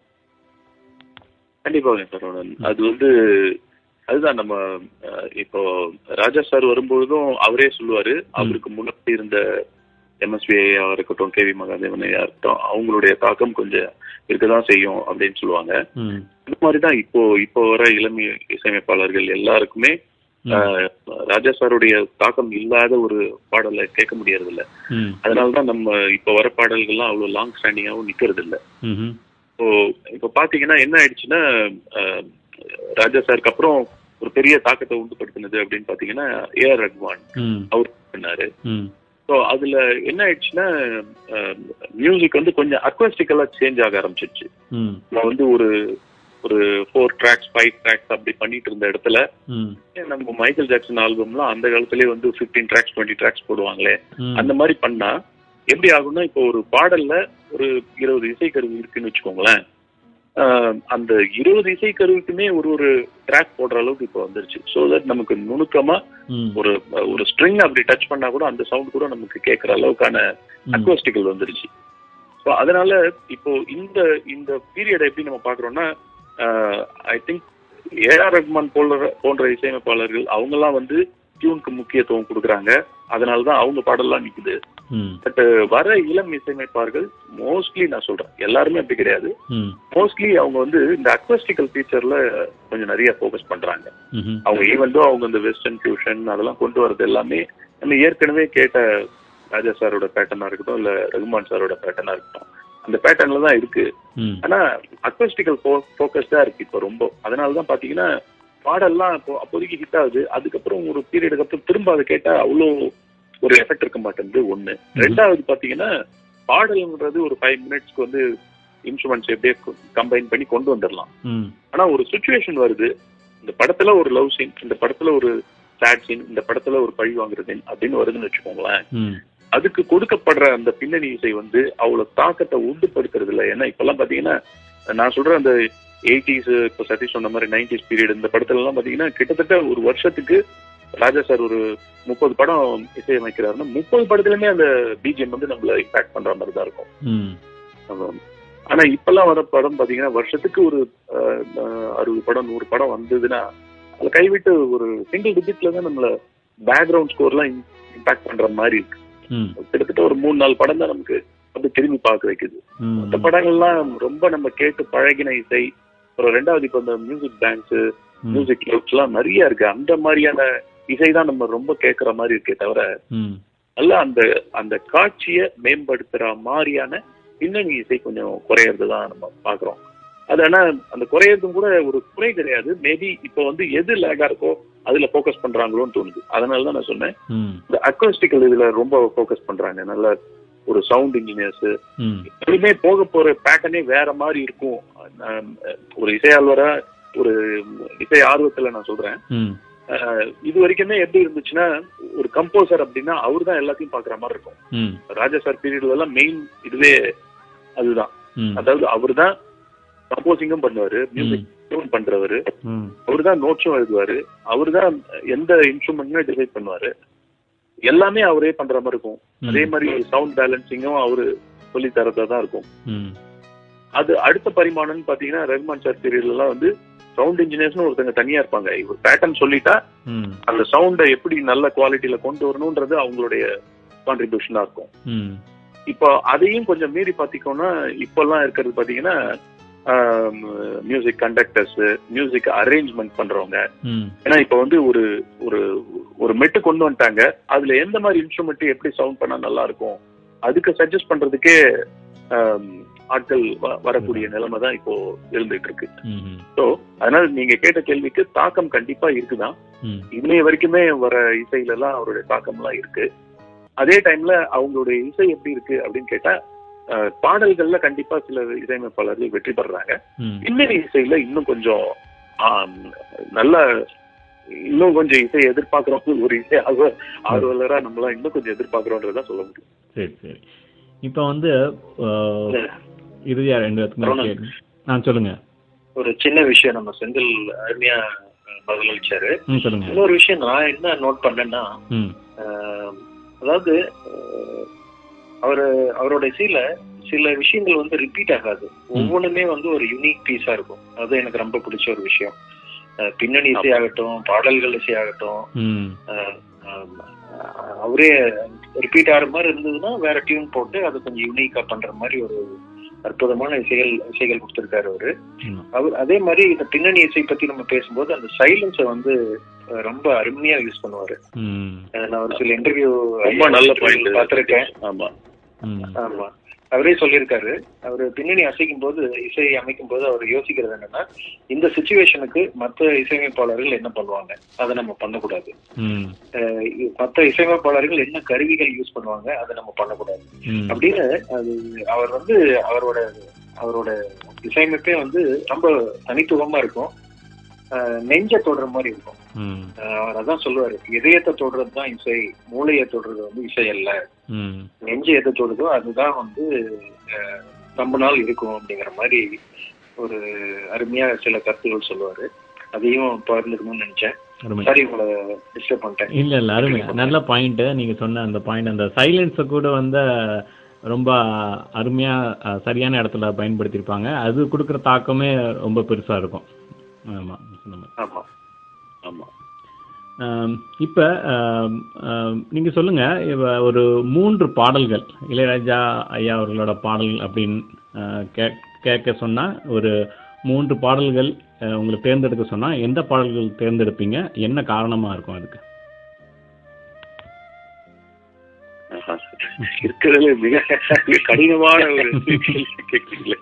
கண்டிப்பாக சரவணன் அது வந்து அதுதான் நம்ம அஹ், இப்போ ராஜா சார் வரும்பொழுதும் அவரே சொல்லுவாரு அவருக்கு முன்னாடி இருந்த எம்எஸ்வி ஐயா இருக்கட்டும் கேவி மகாதேவன் ஐயா இருக்கட்டும் அவங்களுடைய தாக்கம் கொஞ்சம் இருக்கதான் செய்யும் அப்படின்னு சொல்லுவாங்க ம் இந்த மாதிரி தான் இப்போ இப்போ வர இளம் இசையமைப்பாளர்கள் எல்லாருக்குமே அஹ், ராஜா சாருடைய தாக்கம் இல்லாத ஒரு பாடலை கேட்க முடியறது இல்ல ம் அதனாலதான் நம்ம இப்போ வர பாடல்கள்லாம் அவ்வளவு லாங் ஸ்டாண்டிங்காகவும் நிக்கிறது இல்ல ம் இப்போ இப்போ பாத்தீங்கன்னா என்ன ஆயிடுச்சுன்னா அஹ், ராஜா சாருக்கு அப்புறம் ஒரு பெரிய தாக்கத்தை உண்டுபடுத்தினது அப்படின்னு பாத்தீங்கன்னா ஏஆர் ரஹ்மான் ம் அவர் பண்ணாரு ம் ஸோ அதுல என்ன ஆயிடுச்சுன்னா மியூசிக் வந்து கொஞ்சம் அக்வாஸ்டிக்கலா சேஞ்ச் ஆக ஆரம்பிச்சிருச்சு ம் நம்ம வந்து ஒரு ஒரு ஃபோர் ட்ராக்ஸ் ஃபைவ் ட்ராக்ஸ் அப்படி பண்ணிட்டு இருந்த இடத்துல ம் நம்ம மைக்கேல் ஜாக்சன் ஆல்பம்லாம் அந்த காலத்திலேயே வந்து 15 ட்ராக்ஸ் டுவெண்ட்டி ட்ராக்ஸ் போடுவாங்களே ம். அந்த மாதிரி பண்ணா எப்படி ஆகும்னா இப்போ ஒரு பாடல்ல ஒரு இருபது இசைக்கருவி இருக்குன்னு வச்சுக்கோங்களேன் ஆஹ் அந்த இருபது இசைக்கருவிக்குமே ஒரு ஒரு ட்ராக் போடுற அளவுக்கு இப்போ வந்துருச்சு ஸோ தட் நமக்கு நுணுக்கமா ம் ஒரு ஒரு ஸ்ட்ரிங் அப்படி டச் பண்ணா கூட அந்த சவுண்ட் கூட நமக்கு கேட்கற அளவுக்கான அக்வாஸ்டிக்கல் வந்துருச்சு ஸோ அதனால இப்போ இந்த இந்த பீரியட் எப்படி நம்ம பாக்குறோம்னா ஐ திங்க் ஏஆர் ரஹ்மான் போன்ற போன்ற இசையமைப்பாளர்கள் அவங்கெல்லாம் வந்து டியூனுக்கு முக்கியத்துவம் கொடுக்குறாங்க அதனால தான் அவங்க பாடல்லாம் நிக்குது ம் பட் வர இளம் இசையமைப்பார்கள் மோஸ்ட்லி நான் சொல்றேன் எல்லாருமே அப்படி கிடையாது ம் மோஸ்ட்லி அவங்க வந்து இந்த அக்வாஸ்டிக்கல் ஃபீச்சர்ல கொஞ்சம் நிறைய ஃபோக்கஸ் பண்றாங்க ம்ஹும். அவங்க ஈவன் அவங்க இந்த வெஸ்டர்ன் ஃபியூஷன் அதெல்லாம் கொண்டு வரது எல்லாமே நம்ம ஏற்கனவே கேட்ட ராஜா சாரோட பேட்டர்னா இருக்கட்டும் இல்ல ரகுமான் சாரோட பேட்டர்னா இருக்கட்டும் அந்த பேட்டர்ன்ல தான் இருக்கு ம் ஆனா அக்வஸ்டிக்கல் ஃபோக்கஸ்டா இருக்கு இப்போ ரொம்ப அதனால தான் பாத்தீங்கன்னா பாடல்லாம் இப்போ அப்போதைக்கு ஹிட் ஆகுது அதுக்கப்புறம் ஒரு பீரியடுக்கு அப்புறம் திரும்ப அதை கேட்டா அவ்வளோ ஒரு எஃபெக்ட் இருக்க மாட்டேங்குது ஒண்ணு ரெண்டாவது பாத்தீங்கன்னா பாடல்ன்றது ஒரு ஃபைவ் மினிட்ஸ்க்கு வந்து இன்ஸ்ட்ருமெண்ட்ஸ் எப்படியே கம்பைன் பண்ணி கொண்டு வந்துடலாம் ம் ஆனா ஒரு சுச்சுவேஷன் வருது இந்த படத்துல ஒரு லவ் சீன் இந்த படத்துல ஒரு சேட் சீன் இந்த படத்துல ஒரு பழி வாங்குற scene அப்படின்னு வருதுன்னு வச்சுக்கோங்களேன் ம் அதுக்கு கொடுக்கப்படுற அந்த பின்னணி இசை வந்து அவ்வளவு தாக்கத்தை உண்டுபடுத்துறது இல்லை ஏன்னா இப்பெல்லாம் பாத்தீங்கன்னா நான் சொல்ற அந்த எயிட்டிஸ் இப்போ சதீஷ் சொன்ன மாதிரி நைன்டிஸ் பீரியட் இந்த படத்துல எல்லாம் பாத்தீங்கன்னா கிட்டத்தட்ட ஒரு வருஷத்துக்கு ராஜா சார் ஒரு முப்பது படம் இசையமைக்கிறாருன்னா முப்பது படத்துலயுமே அந்த பிஜிஎம் வந்து நம்மள இம்பாக்ட் பண்ற மாதிரி தான் இருக்கும் ம் ஆமா. ஆனா இப்பெல்லாம் வர படம் பாத்தீங்கன்னா வருஷத்துக்கு ஒரு அஹ், அஹ், அறுபது படம் நூறு படம் வந்ததுன்னா அதுல கைவிட்டு ஒரு சிங்கிள் டிஜிட்ல தான் நம்மள பேக்ரவுண்ட் ஸ்கோர்லாம் இம்பாக்ட் பண்ற மாதிரி இருக்கு ம் கிட்டத்தட்ட ஒரு மூணு நாலு படம் தான் நமக்கு வந்து திரும்பி பார்க்க வைக்குது ம் மற்ற படங்கள்லாம் ரொம்ப நம்ம கேட்டு பழகின இசை அப்புறம் ரெண்டாவது இப்போ இந்த மியூசிக் பேங்க்ஸ் மியூசிக் கிளப்ஸ் எல்லாம் நிறைய இருக்கு அந்த மாதிரியான இசை தான் நம்ம ரொம்ப கேட்கற மாதிரி இருக்கே தவிர ம் நல்லா அந்த அந்த காட்சியை மேம்படுத்துற மாதிரியான பின்னணி இசை கொஞ்சம் குறையறது தான் நம்ம பாக்குறோம் அது ஆனா அந்த குறையறதும் கூட ஒரு குறை கிடையாது மேபி இப்போ வந்து எது லேகா இருக்கோ அதுல ஃபோக்கஸ் பண்றாங்களோன்னு தோணுது அதனால தான் நான் சொன்னேன் ம் இந்த அக்வாஸ்டிக்கல் இதுல ரொம்ப ஃபோக்கஸ் பண்றாங்க நல்ல ஒரு சவுண்ட் இன்ஜினியர்ஸ் ம் எப்படியுமே போக போற பேட்டர்னே வேற மாதிரி இருக்கும் நான், ஒரு இசையாளரா ஒரு இசை ஆர்வத்துல நான் சொல்றேன் ம் அஹ், இது வரைக்குமே எப்படி இருந்துச்சுன்னா ஒரு கம்போசர் அப்படின்னா அவர் தான் எல்லாத்தையும் பாக்குற மாதிரி இருக்கும் ம் ராஜா சார் பீரியட்ல எல்லாம் மெயின் இதுவே அதுதான் ம் அதாவது அவர் தான் கம்போசிங்கும் பண்ணுவாரு மியூசிக் டியூன் பண்றவரு ம் அவர் தான் நோட்ஸும் எழுதுவாரு அவர் தான் எந்த இன்ஸ்ட்ருமெண்ட்மே டிசைட் பண்ணுவாரு எல்லாமே அவரே பண்ற மாதிரி இருக்கும் ம். அதே மாதிரி சவுண்ட் பேலன்சிங்கும் அவரு சொல்லி தரதா தான் இருக்கும் ம் அது அடுத்த பரிமாணம்னு பாத்தீங்கன்னா ரஹ்மான் சார் பீரியட்ல எல்லாம் வந்து சவுண்ட் இன்ஜினியர்ஸ்னு ஒருத்தங்க தனியா இருப்பாங்க இவர் பேட்டர்ன் சொல்லிட்டா ம் அந்த சவுண்டை எப்படி நல்ல குவாலிட்டியில கொண்டு வரணும்ன்றது அவங்களுடைய கான்ட்ரிபியூஷனா இருக்கும் ம் இப்போ அதையும் கொஞ்சம் மீறி பாத்தீங்கன்னா இப்பெல்லாம் இருக்கிறது பாத்தீங்கன்னா மியூசிக் கண்டக்டர்ஸ் மியூசிக் அரேஞ்ச்மெண்ட் பண்றவங்க ம் ஏன்னா இப்போ வந்து ஒரு ஒரு ஒரு மெட்டு கொண்டு வந்துட்டாங்க அதுல எந்த மாதிரி இன்ஸ்ட்ருமெண்ட் எப்படி சவுண்ட் பண்ணா நல்லா இருக்கும் அதுக்கு சஜஸ்ட் பண்றதுக்கே ஆம், ஆட்கள் வ- வரக்கூடிய நிலைமை தான் இப்போ இருந்துட்டு இருக்கு ம் ஸோ அதனால நீங்க கேட்ட கேள்விக்கு தாக்கம் கண்டிப்பா இருக்குதான் ம் இன்னைய வரைக்குமே வர இசையில எல்லாம் அவருடைய தாக்கம் எல்லாம் இருக்கு அதே டைம்ல அவங்களுடைய இசை எப்படி இருக்கு அப்படின்னு கேட்டா அஹ், பாடல்கள்ல கண்டிப்பா சில இசையமைப்பாளர்கள் வெற்றி பெறாங்க ம் பின்னணி இசையில இன்னும் கொஞ்சம் ஆம், நல்ல இன்னும் கொஞ்சம் இசை எதிர்பார்க்கிறோம் ஒரு இசை ஆர்வ- ஆர்வலரா நம்மளாம் இன்னும் கொஞ்சம் எதிர்பார்க்கிறோன்றதான் சொல்ல முடியும் சரி சரி இப்போ வந்து அஹ், இறுதியா ரெண்டு பேத்துக்குமே ரோனன். கேள்வி. ஆ சொல்லுங்க ஒரு சின்ன விஷயம் நம்ம செந்தில் அருமையா அஹ், பதிலளிச்சாரு ம் சொல்லுங்க இன்னொரு விஷயம் நான் என்ன நோட் பண்ணேன்னா ம் ஆஹ், அதாவது ஆஹ், அவரு அவரோட இசையில சில விஷயங்கள் வந்து ரிப்பீட் ஆகாது ஒவ்வொன்றுமே வந்து ஒரு யூனிக் பீஸா இருக்கும் அது எனக்கு ரொம்ப பிடிச்ச ஒரு விஷயம் ஆஹ், பின்னணி இசையாகட்டும் பாடல்கள் இசையாகட்டும் ம் ஆஹ், ஆஹ், அவரே ரிப்பீட் ஆகிற மாதிரி இருந்ததுன்னா வேற டியூன் போட்டு அதை கொஞ்சம் யூனிக்கா பண்ற மாதிரி ஒரு அற்புதமான இசைகள் இசைகள் கொடுத்திருக்காரு அவரு ஆமா. அவர் அதே மாதிரி இந்த பின்னணி இசை பத்தி நம்ம பேசும்போது அந்த சைலன்ஸை வந்து அஹ், ரொம்ப அருமையா யூஸ் பண்ணுவாரு ம் அஹ், நான் ஒரு சில இன்டர்வியூ ரொம்ப நல்ல பாயிண்ட் பார்த்திருக்கேன் ஆமா ம் ஆமா அவரே சொல்லியிருக்காரு அவர் பின்னணி அசைக்கும் போது இசை அமைக்கும் போது அவர் யோசிக்கிறது என்னன்னா இந்த சுச்சுவேஷனுக்கு மற்ற இசையமைப்பாளர்கள் என்ன பண்ணுவாங்க அதை நம்ம பண்ணக்கூடாது ம் அஹ் இ- மற்ற இசையமைப்பாளர்கள் என்ன கருவிகள் யூஸ் பண்ணுவாங்க அதை நம்ம பண்ணக்கூடாது ம் அப்படின்னு அது அவர் வந்து அவரோட அவரோட இசையமைப்பே வந்து ரொம்ப தனித்துவமா இருக்கும் அஹ் நெஞ்ச தொடுற மாதிரி இருக்கும் ம் அஹ் அவர் அதான் சொல்லுவாரு இதயத்தை தொடுறது தான் இசை மூளையை தொடுறது வந்து இசை அல்ல ம் நெஞ்சு எதை தொடுதோ அதுதான் வந்து அஹ், ரொம்ப நாள் இருக்கும் அப்படிங்கிற மாதிரி ஒரு அருமையா சில கருத்துகள் சொல்லுவாரு அதையும் பகிர்ந்துக்கணும்னு நினைச்சேன் அருமை சாரி உங்களை டிஸ்டர்ப் பண்ணிட்டேன் இல்ல இல்ல அருமை நல்ல பாயிண்ட் நீங்க சொன்ன அந்த பாயிண்ட் அந்த சைலன்ஸை கூட வந்து ரொம்ப அருமையா அஹ், சரியான இடத்துல பயன்படுத்தியிருப்பாங்க அது கொடுக்குற தாக்கமே ரொம்ப பெருசா இருக்கும் ஆமா சொன்ன மாதிரி. ஆமா ஆமா ஆம், இப்ப ஆம், ஆம், நீங்க சொல்லுங்க இப்ப ஒரு மூன்று பாடல்கள் இளையராஜா ஐயா அவர்களோட பாடல் அப்படின்னு ஆஹ், கே- கேட்க சொன்னா ஒரு மூன்று பாடல்கள் ஆஹ், உங்களை தேர்ந்தெடுக்க சொன்னா எந்த பாடல்கள் தேர்ந்தெடுப்பீங்க என்ன காரணமா இருக்கும் அதுக்கு ஆஹா. இருக்கிறதுல மிக மிக கடினமான ஒரு கேள்வி கேட்கிறீங்களே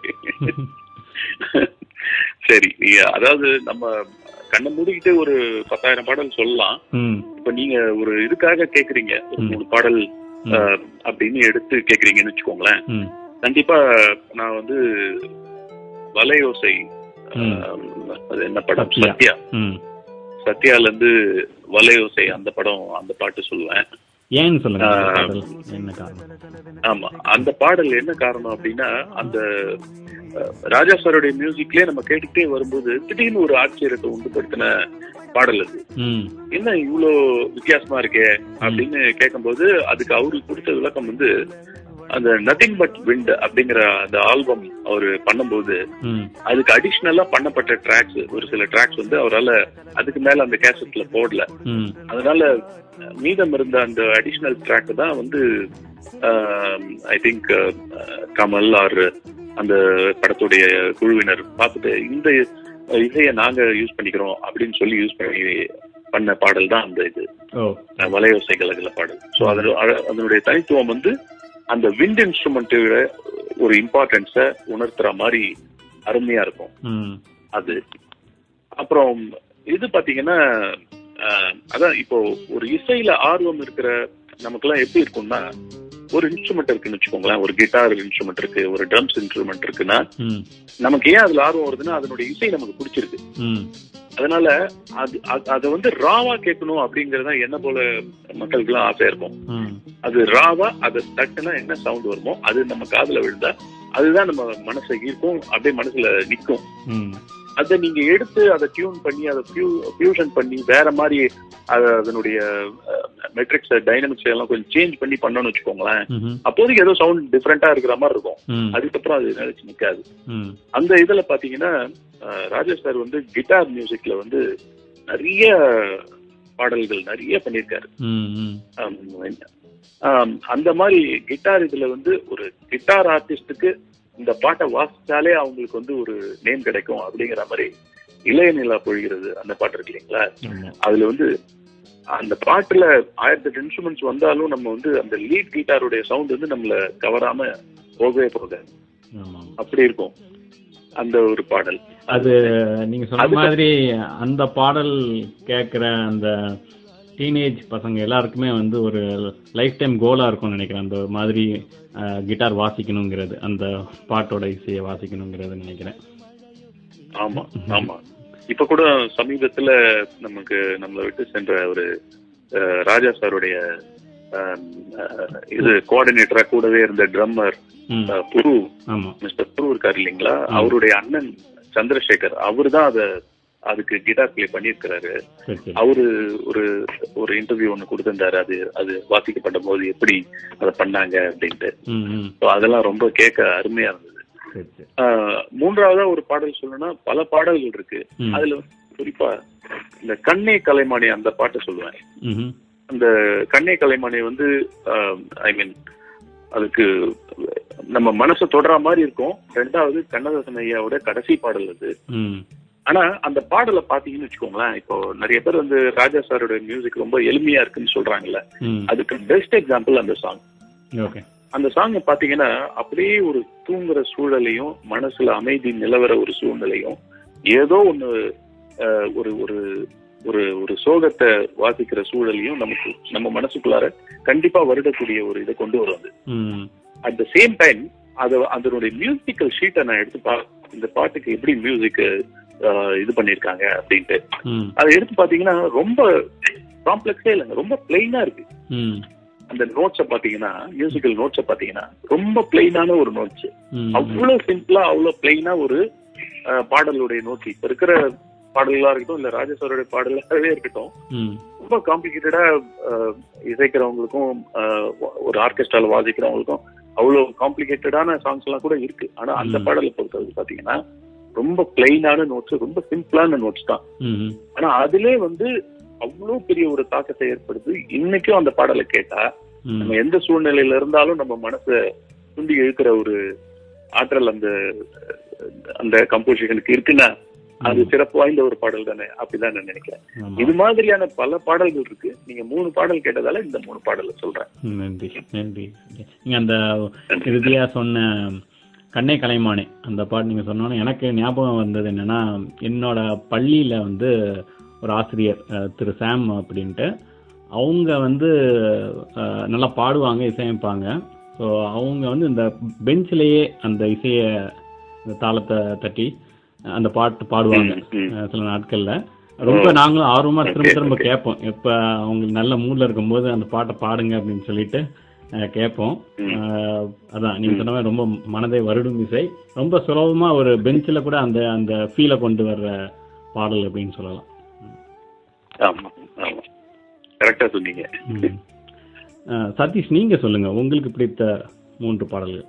சரி நீங்க அதாவது நம்ம கண்ணை மூடிக்கிட்டு ஒரு பத்தாயிரம் பாடல் சொல்லலாம் ம் இப்ப நீங்க ஒரு இதுக்காக கேக்குறீங்க ஒரு ம். மூணு பாடல் ம். அஹ், அப்படின்னு எடுத்து கேக்குறீங்கன்னு வச்சுக்கோங்களேன் ம் கண்டிப்பா நான் வந்து வலையோசை ம். அஹ், அது என்ன படம் சத்யா. சத்யா ம் சத்யால இருந்து வலையோசை அந்த படம் அந்த பாட்டு சொல்லுவேன் ஏன்னு சொல்லுங்க அந்த ஆ. பாடல் என்ன காரணம் ஆமா அந்த பாடல் என்ன காரணம் அப்படின்னா அந்த அஹ், ராஜா சாருடைய மியூசிக்லயே நம்ம கேட்டுக்கிட்டே வரும்போது திடீர்னு ஒரு ஆச்சரியத்தை உண்டுபடுத்தின பாடல் அது ம் என்ன இவ்வளோ வித்தியாசமா இருக்கே அப்படின்னு கேட்கும்போது அதுக்கு அவருக்கு கொடுத்த விளக்கம் வந்து அந்த நத்திங் பட் விண்ட் அப்படிங்கிற அந்த ஆல்பம் அவர் பண்ணும்போது ம் அதுக்கு அடிஷ்னலா பண்ணப்பட்ட ட்ராக்ஸ் ஒரு சில ட்ராக்ஸ் வந்து அவரால அதுக்கு மேல அந்த கேசட்ல போடல ம் அதனால அஹ், மீதம் இருந்த அந்த அடிஷ்னல் ட்ராக் தான் வந்து ஐ திங்க் கமல் ஆர் அந்த படத்துடைய குழுவினர் பார்த்துட்டு இந்த இசையை நாங்க யூஸ் பண்ணிக்கிறோம் அப்படின்னு சொல்லி யூஸ் பண்ணி பண்ண பாடல் தான் அந்த இது ஓ அஹ், வலையோசை கலகல பாடல் ஸோ அதனு அ- அதனுடைய தனித்துவம் வந்து அந்த விண்ட் இன்ஸ்ட்ருமெண்ட்டை விட ஒரு இம்பார்ட்டன்ஸை உணர்த்துற மாதிரி அருமையா இருக்கும் ம் அது அப்புறம் இது பாத்தீங்கன்னா அஹ், அதான் இப்போ ஒரு இசையில ஆர்வம் இருக்கிற நமக்கெல்லாம் எப்படி இருக்கும்னா ஒரு இன்ஸ்ட்ருமெண்ட் இருக்குன்னு வச்சுக்கோங்களேன் ஒரு கிட்டார் இன்ஸ்ட்ருமெண்ட் இருக்கு ஒரு ட்ரம்ஸ் இன்ஸ்ட்ருமெண்ட் இருக்குன்னா ம் நமக்கு ஏன் அதுல ஆர்வம் வருதுன்னா அதனுடைய இசை நமக்கு பிடிச்சிருக்கு ம் அதனால அது அது- அதை வந்து ராவா கேட்கணும் அப்படிங்கறது தான் என்ன போல மக்களுக்கு எல்லாம் ஆசை இருக்கும் ம் அது ராவா அதை தட்டுனா என்ன சவுண்ட் வருமோ அது நம்ம காதுல விழுந்தா அதுதான் நம்ம மனசை ஈர்க்கும் அப்படியே மனசுல நிக்கும் ம் அதை நீங்க எடுத்து அதை டியூன் பண்ணி அதை ஃபியூஷன் பண்ணி வேற மாதிரி அத- அதனுடைய மெட்ரிக்ஸ் டைனமிக்ஸ் எல்லாம் கொஞ்சம் சேஞ்ச் பண்ணி பண்ணணும்னு வச்சுக்கோங்களேன் ம்ஹும். அப்போதைக்கு ஏதோ சவுண்ட் டிஃப்ரெண்டா இருக்கிற மாதிரி இருக்கும் ம் அதுக்கப்புறம் அது நினைச்சு நிக்காது ம் அந்த இதுல பாத்தீங்கன்னா அஹ், ராஜேஷ் சார் வந்து கிட்டார் மியூசிக்ல வந்து நிறைய பாடல்கள் நிறைய பண்ணியிருக்காரு ம் ம் ஆம், ஆம், அந்த மாதிரி கிட்டார் இதுல வந்து ஒரு கிட்டார் ஆர்டிஸ்டுக்கு இந்த பாட்டை வாசிச்சாலே அவங்களுக்கு வந்து ஒரு நேம் கிடைக்கும் அப்படிங்கிற மாதிரி இளைய நிலா பொழிகிறது அந்த பாட்டு இருக்கு இல்லைங்களா ஆமா அதுல வந்து அந்த பாட்டுல ஆயிரத்தி இன்ஸ்ட்ருமெண்ட்ஸ் வந்தாலும் நம்ம வந்து அந்த லீட் கிட்டாருடைய சவுண்ட் வந்து நம்மள கவராம போகவே போகாது ஆமாம் அப்படி இருக்கும் அந்த ஒரு பாடல் அது நீங்க சொன்ன அதுக்கு- மாதிரி அந்த பாடல் கேட்குற அந்த டீனேஜ் பசங்க எல்லாருக்குமே வந்து ஒரு லைஃப் டைம் கோலா இருக்கும்னு நினைக்கிறேன் அந்த மாதிரி கிட்டார் வாசிக்கணுங்கிறது அந்த பாட்டோட இசையை வாசிக்கணுங்கிறது நினைக்கிறேன் ஆமா ஆமா இப்ப கூட சமீபத்துல நமக்கு நம்மளை விட்டு சென்ற ஒரு அஹ், ராஜா சாருடைய அஹ், அஹ், இது கோஆர்டினேட்டரா கூடவே இருந்த ட்ரம்மர் ம் புரு ஆமா மிஸ்டர் புரு இருக்காரு இல்லைங்களா அவருடைய அண்ணன் சந்திரசேகர் அவரு தான் அத அதுக்கு கிட்டார் ப்ளே பண்ணியிருக்கிறாரு சரி சரி அவரு ஒரு ஒரு இன்டர்வியூ ஒண்ணு கொடுத்திருந்தாரு அது அது வாசிக்கப்பட்ட போது எப்படி அதை பண்ணாங்க அப்படின்ட்டு ம் ம் So அதெல்லாம் ரொம்ப கேட்க அருமையா இருந்தது சரி சரி ஆஹ் மூன்றாவதா ஒரு பாடல் சொல்லணும்னா பல பாடல்கள் இருக்கு ம். அதுல குறிப்பா இந்த கண்ணே கலைமானி அந்த பாட்டை சொல்லுவேன் ம் அந்த கண்ணே கலைமானி வந்து ஐ மீன் அதுக்கு நம்ம மனசை தொடர மாதிரி இருக்கும் ரெண்டாவது கண்ணதாசன் ஐயாவோட கடைசி பாடல் அது ம் ஆனா அந்த பாடலை பாத்தீங்கன்னு வச்சுக்கோங்களேன் இப்போ நிறைய பேர் வந்து ராஜா சாரோட மியூசிக் ரொம்ப எளிமையா இருக்குன்னு சொல்றாங்கல்ல ம் அதுக்கு பெஸ்ட் எக்ஸாம்பிள் அந்த சாங் ஓகே அந்த சாங் பாத்தீங்கன்னா அப்படியே ஒரு தூங்குற சூழலையும் மனசுல அமைதி நிலவர ஒரு சூழ்நிலையும் ஏதோ ஒண்ணு அஹ், ஒரு ஒரு ஒரு ஒரு சோகத்தை வாசிக்கிற சூழலையும் நமக்கு நம்ம மனசுக்குள்ளார கண்டிப்பா வருடக்கூடிய ஒரு இதை கொண்டு வரும் அது ம் அட் த சேம் டைம் அது அதனுடைய மியூசிக்கல் ஷீட்டை நான் எடுத்து பா இந்த பாட்டுக்கு எப்படி மியூசிக் இது பண்ணிருக்காங்க அப்படின்ட்டு ம் அதை எடுத்து பாத்தீங்கன்னா ரொம்ப காம்ப்ளெக்ஸே இல்லைங்க ரொம்ப பிளெயினா இருக்கு ம் அந்த நோட்ஸை பாத்தீங்கன்னா மியூசிக்கல் நோட்ஸை பாத்தீங்கன்னா ரொம்ப பிளெயினான ஒரு நோட்ஸ் ம் அவ்வளவு சிம்பிளா அவ்வளவு பிளெயினா ஒரு அஹ், பாடலுடைய நோட்ஸ் இப்ப இருக்கிற பாடல்களா இருக்கட்டும் இல்ல ராஜேஸ்வரோடைய பாடலாகவே இருக்கட்டும் ம் ரொம்ப காம்ப்ளிகேட்டடா இசைக்கிறவங்களுக்கும் அஹ், ஒரு ஆர்கெஸ்ட்ரால வாசிக்கிறவங்களுக்கும் அவ்வளவு காம்ப்ளிகேட்டடான சாங்ஸ் எல்லாம் கூட இருக்கு ஆனா அந்த ம். பாடலை பொறுத்தவரைக்கும் பாத்தீங்கன்னா ரொம்ப பிளெயினான நோட்ஸ் ரொம்ப சிம்பிளான நோட்ஸ் தான் ம் ஆனா அதிலே வந்து அவ்வளவு பெரிய ஒரு தாக்கத்தை ஏற்படுது இன்னைக்கும் அந்த பாடலை கேட்டா ம் நம்ம எந்த சூழ்நிலையில இருந்தாலும் நம்ம மனசை துண்டி இழுக்கிற ஒரு ஆற்றல் அந்த அந்த கம்போசிஷனுக்கு இருக்குன்னா அது சிறப்பு வாய்ந்த ஒரு பாடல் தானே அப்படிதான் நான் நினைக்கிறேன் ஆமா. இது மாதிரியான பல பாடல்கள் இருக்கு நீங்க மூணு பாடல் கேட்டதால இந்த மூணு பாடலை சொல்றேன் ம், நன்றி நன்றி நீங்க அந்த இறுதியா சொன்ன கண்ணே கலைமானே அந்த பாட்டு நீங்க சொன்னோன்னே எனக்கு ஞாபகம் வந்தது என்னன்னா என்னோட பள்ளியில வந்து ஒரு ஆசிரியர் அஹ், திரு சாம் அப்படின்ட்டு அவங்க வந்து அஹ், நல்லா பாடுவாங்க இசையமைப்பாங்க ஸோ அவங்க வந்து இந்த பெஞ்சிலேயே அந்த இசையை இந்த தாளத்தை தட்டி அந்த பாட்டு பாடுவாங்க ம், ம். அஹ், சில நாட்கள்ல ரொம்ப நாங்களும் ஆர்வமா திரும்ப Okay, திரும்ப okay. கேட்போம் எப்ப அவங்க நல்ல மூட்ல இருக்கும்போது அந்த பாட்டை பாடுங்க அப்படின்னு சொல்லிட்டு அஹ், கேட்போம் ம். அஹ், அதான் நீங்க சொன்ன மாதிரி ரொம்ப மனதை வருடும் இசை ரொம்ப சுலபமா ஒரு பெஞ்சில் கூட அந்த அந்த ஃபீலை கொண்டு வர்ற பாடல் அப்படின்னு சொல்லலாம் ஆமா ஆமா கரெக்டா சொன்னீங்க ம். அஹ், சதீஷ் நீங்க சொல்லுங்க உங்களுக்கு பிடித்த மூன்று பாடல்கள்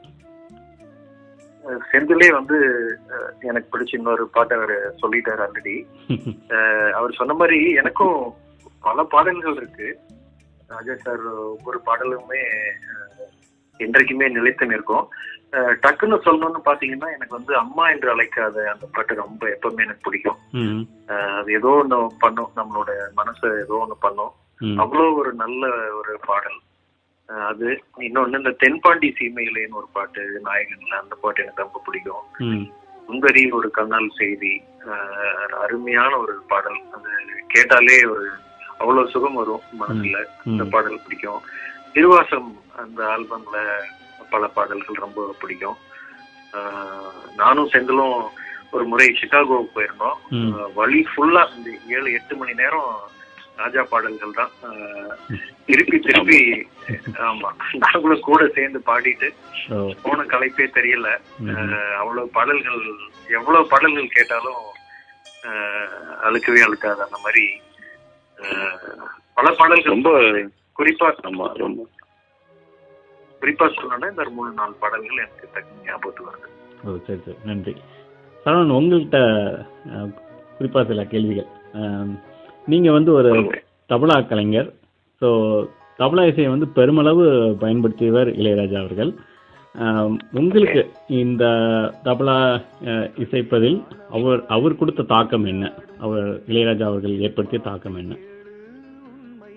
செந்திலே வந்து அஹ், எனக்கு பிடிச்ச இன்னொரு பாட்டை அவர் சொல்லிட்டாரு ஆல்ரெடி அவர் சொன்ன மாதிரி எனக்கும் பல பாடல்கள் இருக்கு ராஜா சார் ஒவ்வொரு பாடலுமே அஹ், என்றைக்குமே நிலைத்து நிற்கும் அஹ், டக்குன்னு சொல்லணும்னு பாத்தீங்கன்னா எனக்கு வந்து அம்மா என்று அழைக்காத அந்த பாட்டு ரொம்ப எப்பவுமே எனக்கு பிடிக்கும் ம், அஹ், அது ஏதோ ஒண்ணு பண்ணும் நம்மளோட மனசை ஏதோ ஒண்ணு பண்ணும் ம், அவ்வளோ ஒரு நல்ல ஒரு பாடல் அஹ், அது இன்னொன்னு இந்த தென்பாண்டி சீமையிலேன்னு ஒரு பாட்டு நாயகன்ல அந்த பாட்டு எனக்கு ரொம்ப பிடிக்கும் ம், சுந்தரி ஒரு கண்ணால் செய்தி அஹ், அருமையான ஒரு பாடல் அது கேட்டாலே ஒரு அவ்வளவு சுகம் வரும் மனசுல அந்த ம். பாடல் பிடிக்கும் திருவாசம் அந்த ஆல்பம்ல பல பாடல்கள் ரொம்ப பிடிக்கும் அஹ், நானும் செந்திலும் ஒரு முறை சிகாகோவுக்கு போயிருந்தோம் ம். அஹ், வழி ஃபுல்லா இந்த ஏழு எட்டு மணி நேரம் ராஜா பாடல்கள் தான் அஹ், திருப்பி திருப்பி ஆமா நாங்களும் கூட சேர்ந்து பாடிட்டு ஓ, போன கலைப்பே தெரியல ம். அஹ், அவ்வளவு பாடல்கள் எவ்வளவு பாடல்கள் கேட்டாலும் அஹ், அழுக்கவே அழுக்காது அந்த மாதிரி அஹ், பல பாடல்கள் ரொம்ப குறிப்பா ஆமா ரொம்ப குறிப்பா சொல்லணும்னா இந்த ஒரு மூணு நாலு பாடல்கள் எனக்கு டக்குனு ஞாபகத்துக்கு வருது ஓ சரி சரி நன்றி சரவணன் உங்கள்கிட்ட அஹ், குறிப்பா சில கேள்விகள் அஹ், நீங்க வந்து ஒரு தபலா கலைஞர் ஸோ தபலா இசையை வந்து பெருமளவு பயன்படுத்தியவர் இளையராஜா அவர்கள் அஹ், உங்களுக்கு இந்த தபலா அஹ், இசைப்பதில் அவர் அவர் கொடுத்த தாக்கம் என்ன அவர் இளையராஜா அவர்கள் ஏற்படுத்திய தாக்கம் என்ன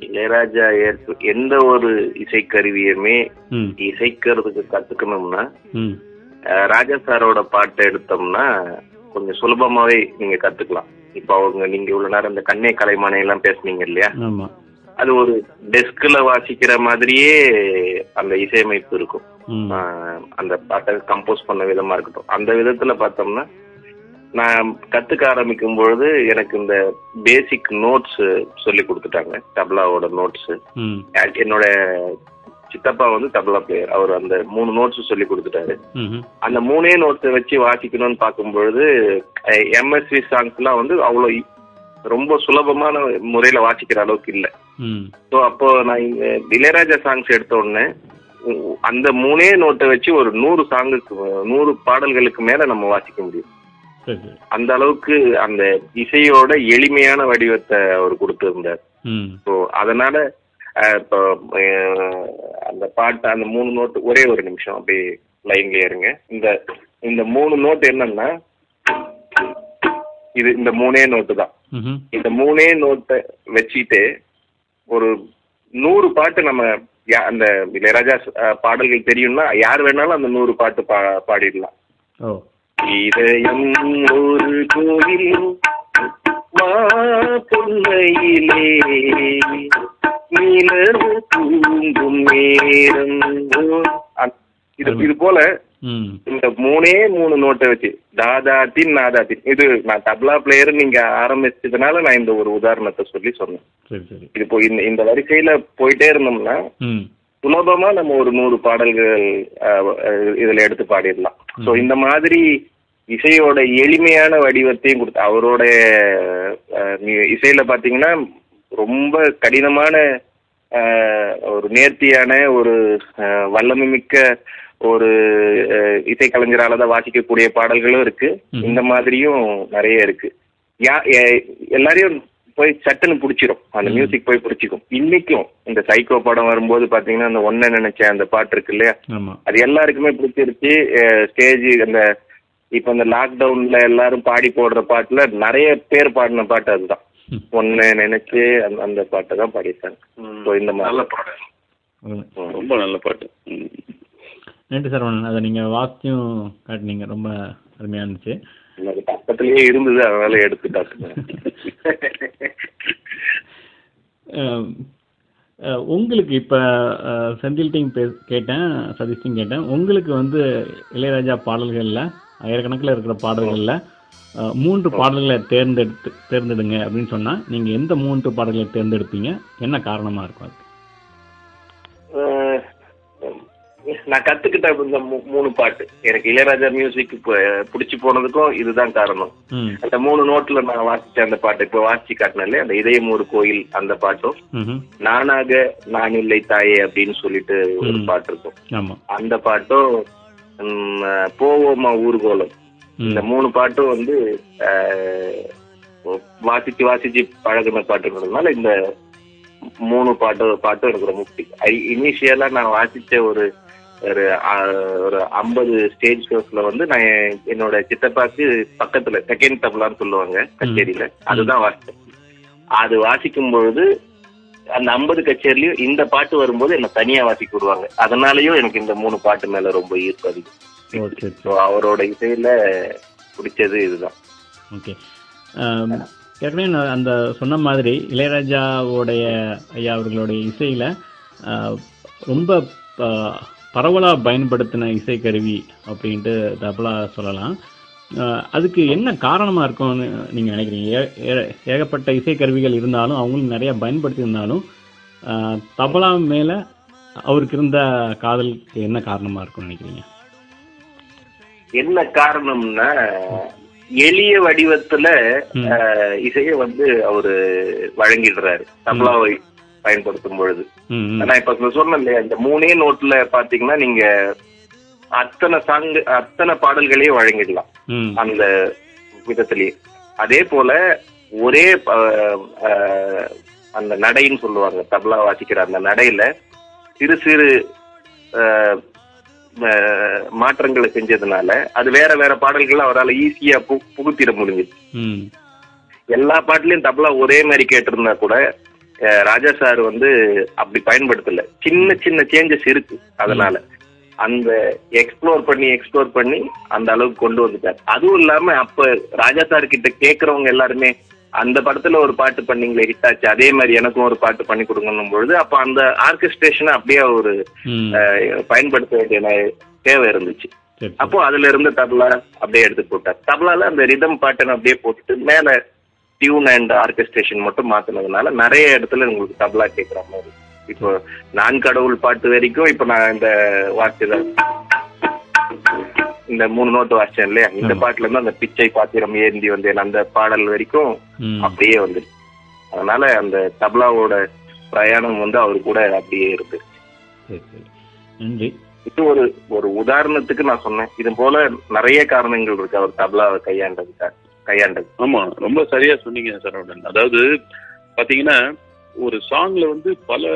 இளையராஜா ஏற்பு எந்த ஒரு இசைக்கருவியுமே ம் இசைக்கிறதுக்கு கத்துக்கணும்னா ம் அஹ், ராஜா சாரோட பாட்டை எடுத்தோம்னா கொஞ்சம் சுலபமாவே நீங்க கத்துக்கலாம் இப்ப அவங்க நீங்க இவ்வளவு நேரம் இந்த கண்ணே கலைமானை எல்லாம் பேசுனீங்க இல்லையா ஆமா அது ஒரு டெஸ்க்ல வாசிக்கிற மாதிரியே அந்த இசையமைப்பு இருக்கும் ம் ஆஹ் அந்த பாட்டை கம்போஸ் பண்ண விதமா இருக்கட்டும் அந்த விதத்துல பார்த்தோம்னா நான் கத்துக்க ஆரம்பிக்கும் பொழுது எனக்கு இந்த பேசிக் நோட்ஸ் சொல்லி கொடுத்துட்டாங்க தப்லாவோட நோட்ஸ் ம் என்னோட சித்தப்பா வந்து தபலா பிளேயர் அவர் அந்த மூணு நோட்ஸ் சொல்லி கொடுத்துட்டாரு ம் அந்த மூணே நோட்ஸை வச்சு வாசிக்கணும்னு பார்க்கும்பொழுது எம்எஸ்வி சாங்ஸ்லாம் வந்து அவ்வளோ ஈ- ரொம்ப சுலபமான முறையில வாசிக்கிற அளவுக்கு இல்லை ம் ஸோ அப்போ நான் இங்க இளையராஜா சாங்ஸ் எடுத்த உடனே உ- அந்த மூணே நோட்டை வச்சு ஒரு நூறு சாங்குக்கு நூறு பாடல்களுக்கு மேல நம்ம வாசிக்க முடியும் சரி சரி அந்த அளவுக்கு அந்த இசையோட எளிமையான வடிவத்தை அவர் கொடுத்திருந்தார் ம் ஸோ அதனால அஹ், இப்போ அஹ், அந்த பாட்டு அந்த மூணு நோட்டு ஒரே ஒரு நிமிஷம் அப்படியே லைன்ல இருங்க இந்த இந்த மூணு நோட்டு என்னன்னா இது இந்த மூணே நோட்டு தான் ம் இந்த மூணே நோட்டை வச்சுட்டு ஒரு நூறு பாட்டு நம்ம யா- அந்த இளையராஜா அஹ், பாடல்கள் தெரியும்னா யார் வேணாலும் அந்த நூறு பாட்டு பா பாடிடலாம் ஓ இதயம் ஒரு கோயில் மா பொன்னையிலே நிலவு தூங்கும் நேரம் ஓ- அ- இது இது போல ம் இந்த மூணே மூணு நோட்டை வச்சு தாதாத்தின் நாதாத்தின் இது நான் தப்லா பிளேயர் நீங்க ஆரம்பிச்சதுனால நான் இந்த ஒரு உதாரணத்தை சொல்லி சொன்னேன் சரி சரி இது இப்போ இந்த இந்த வரிசையில போயிட்டே இருந்தோம்னா ம் சுலபமா நம்ம ஒரு நூறு பாடல்கள் அஹ், அஹ், இதுல எடுத்து பாடிடலாம் சோ இந்த மாதிரி இசையோட எளிமையான வடிவத்தையும் கொடுத்து அவரோட அஹ், மி- இசையில பாத்தீங்கன்னா ரொம்ப கடினமான அஹ், ஒரு நேர்த்தியான ஒரு அஹ், வல்லமை மிக்க ஒரு அஹ், இசைக்கலைஞரால தான் வாசிக்கக்கூடிய பாடல்களும் இருக்கு ம். இந்த மாதிரியும் நிறைய இருக்கு யா எ- எல்லாரையும் போய் சட்டுன்னு பிடிச்சிரும் அந்த ம். மியூசிக் போய் பிடிச்சிக்கும் இன்னைக்கும் இந்த சைக்கோ படம் வரும்போது பாத்தீங்கன்னா அந்த ஒன்ன நினைச்ச அந்த பாட்டு இருக்கு இல்லையா ஆமா அது எல்லாருக்குமே பிடிச்சிருச்சு ஸ்டேஜ் அந்த இப்ப இந்த லாக்டவுன்ல எல்லாரும் பாடி போடுற பாட்டுல நிறைய பேர் பாடின பாட்டு அதுதான் ம். ஒன்னு நினைச்சு அந்த அந்த பாட்டை தான் பாடிட்டாங்க ஸோ இந்த நல்ல மாதிரி பாடல் அவ்வளவுதான். ரொம்ப நல்ல பாட்டு ம். நன்றி சரவணன் அதை நீங்கள் வாசிச்சும் காட்டினீங்க ரொம்ப அருமையாக இருந்துச்சு எனக்கு பக்கத்துலயே இருந்தது அதனால எடுத்துட்டாங்க அஹ், அஹ், உங்களுக்கு இப்போ செந்தில்ட்டையும் பே கேட்டேன் சதீஷ்டையும் கேட்டேன் உங்களுக்கு வந்து இளையராஜா பாடல்களில் ஆயிரக்கணக்கில் இருக்கிற பாடல்களில் அஹ், மூன்று பாடல்களை தேர்ந்தெடுத்து தேர்ந்தெடுங்க அப்படின்னு சொன்னால் நீங்கள் எந்த மூன்று பாடல்களை தேர்ந்தெடுப்பீங்க என்ன காரணமாக இருக்கும் அதுக்கு அஹ் நான் கத்துக்கிட்ட இந்த மூ- மூணு பாட்டு எனக்கு இளையராஜா மியூசிக் பிடிச்சி போனதுக்கும் இதுதான் காரணம் ம் அந்த மூணு நோட்ல நான் வாசிச்ச அந்த பாட்டு இப்போ வாசிச்சு காட்டினேன் அந்த இதயம் ஒரு கோயில் அந்த பாட்டும் ம் நானாக நான் இல்லை தாயே அப்படின்னு சொல்லிட்டு ஒரு ம். பாட்டு இருக்கும் ஆமாம் அந்த பாட்டும் ம், போவோமா ஊர்கோலம் இந்த மூணு பாட்டும் வந்து அஹ், வாசிச்சு வாசிச்சு பழகின பாட்டுங்கிறதுனால இந்த மூணு பாட்டு பாட்டும் எனக்கு ரொம்ப பிடிக்கும் இனிஷியலா நான் வாசிச்ச ஒரு ஒரு அஹ், ஒரு ஐம்பது ஸ்டேஜ் ஷோஸ்ல வந்து நான் என்- என்னோட சித்தப்பாக்கு பக்கத்துல செகண்ட் தபலான்னு சொல்லுவாங்க கச்சேரியில அதுதான் வாசிச்சேன் அது வாசிக்கும் பொழுது அந்த ஐம்பது கச்சேரிலையும் இந்த பாட்டு வரும்போது என்ன தனியா வாசிக்க விடுவாங்க அதனாலயும் எனக்கு இந்த மூணு பாட்டு மேல ரொம்ப ஈர்ப்பு அதிகம் ஓ சரி ஸோ அவரோட இசையில பிடிச்சது இதுதான் ஓகே ஆம், ஏற்கனவே நான் அந்த சொன்ன மாதிரி இளையராஜாவுடைய ஐயா அவர்களுடைய இசையில் ரொம்ப பரவலாக பயன்படுத்தின இசைக்கருவி அப்படின்ட்டு தபலா சொல்லலாம் ஆ, அதுக்கு என்ன காரணமாக இருக்கும்னு நீங்கள் நினைக்கிறீங்க ஏ- ஏ- ஏகப்பட்ட இசைக்கருவிகள் இருந்தாலும் அவங்களும் நிறைய பயன்படுத்தி இருந்தாலும் ஆ, தபலா மேலே அவருக்கு இருந்த காதலுக்கு என்ன காரணமாக இருக்கும்னு நினைக்கிறீங்க என்ன காரணம்னா எளிய வடிவத்துல ம். அஹ், இசையை வந்து அவரு வழங்கிடுறாரு தபலாவை பயன்படுத்தும் பொழுது ம் ம். நான் இப்ப சொன்னேன் இல்லையா இந்த மூணே நோட்ல பாத்தீங்கன்னா நீங்க அத்தனை சாங் அத்தனை பாடல்களையும் வழங்கிடலாம் ம் அந்த விதத்திலேயே அதே போல ஒரே அஹ், அஹ், அந்த நடைன்னு சொல்லுவாங்க தபலா வாசிக்கிற அந்த நடையில சிறு சிறு அஹ், அஹ், மாற்றங்களை செஞ்சதுனால அது வேற வேற பாடல்கள் அவரால் ஈஸியா பு புகுத்திட முடிஞ்சுது ம் எல்லா பாட்டுலயும் தபலா ஒரே மாதிரி கேட்டிருந்தா கூட அஹ், ராஜா சார் வந்து அப்படி பயன்படுத்தல சின்ன சின்ன சேஞ்சஸ் இருக்கு அதனால அந்த எக்ஸ்ப்ளோர் பண்ணி எக்ஸ்ப்ளோர் பண்ணி அந்த அளவுக்கு கொண்டு வந்துட்டார் அதுவும் இல்லாம அப்ப ராஜா சார் கிட்ட கேக்குறவங்க எல்லாருமே அந்த படத்துல ஒரு பாட்டு பண்ணீங்களே ஹிட் ஆச்சு அதே மாதிரி எனக்கும் ஒரு பாட்டு பண்ணி கொடுங்கன்னும் பொழுது அப்ப அந்த ஆர்கெஸ்ட்ரேஷனை அப்படியே ஒரு ம் அஹ், பயன்படுத்த வேண்டிய நே- தேவை இருந்துச்சு சரி அப்போ அதுல இருந்து தபலா அப்படியே எடுத்து போட்டார் தபலால அந்த ரிதம் பாட்டன் அப்படியே போட்டுட்டு மேல டியூன் அண்ட் ஆர்கெஸ்ட்ரேஷன் மட்டும் மாத்தினதுனால நிறைய இடத்துல உங்களுக்கு தபலா கேட்குற மாதிரி இப்போ நான் கடவுள் பாட்டு வரைக்கும் இப்போ நான் இந்த வாசிச்சத இந்த மூணு நோட்டு வாசிச்சேன் இல்லையா இந்த ஆமா. பாட்டுல இருந்து அந்த பிச்சை பாத்திரம் ஏந்தி வந்தேன் அந்த பாடல் வரைக்கும் ம் அப்படியே வந்துருச்சு அதனால அந்த தபலாவோட பிரயாணம் வந்து அவர் கூட அப்படியே இருக்கு சரி சரி நன்றி இது ஒரு ஒரு உதாரணத்துக்கு நான் சொன்னேன் இது போல நிறைய காரணங்கள் இருக்கு அவர் தபலாவை கையாண்டதுக்காக கையாண்டது ஆமா ரொம்ப சரியா சொன்னீங்க சரவணன் அதாவது பாத்தீங்கன்னா ஒரு சாங்ல வந்து பல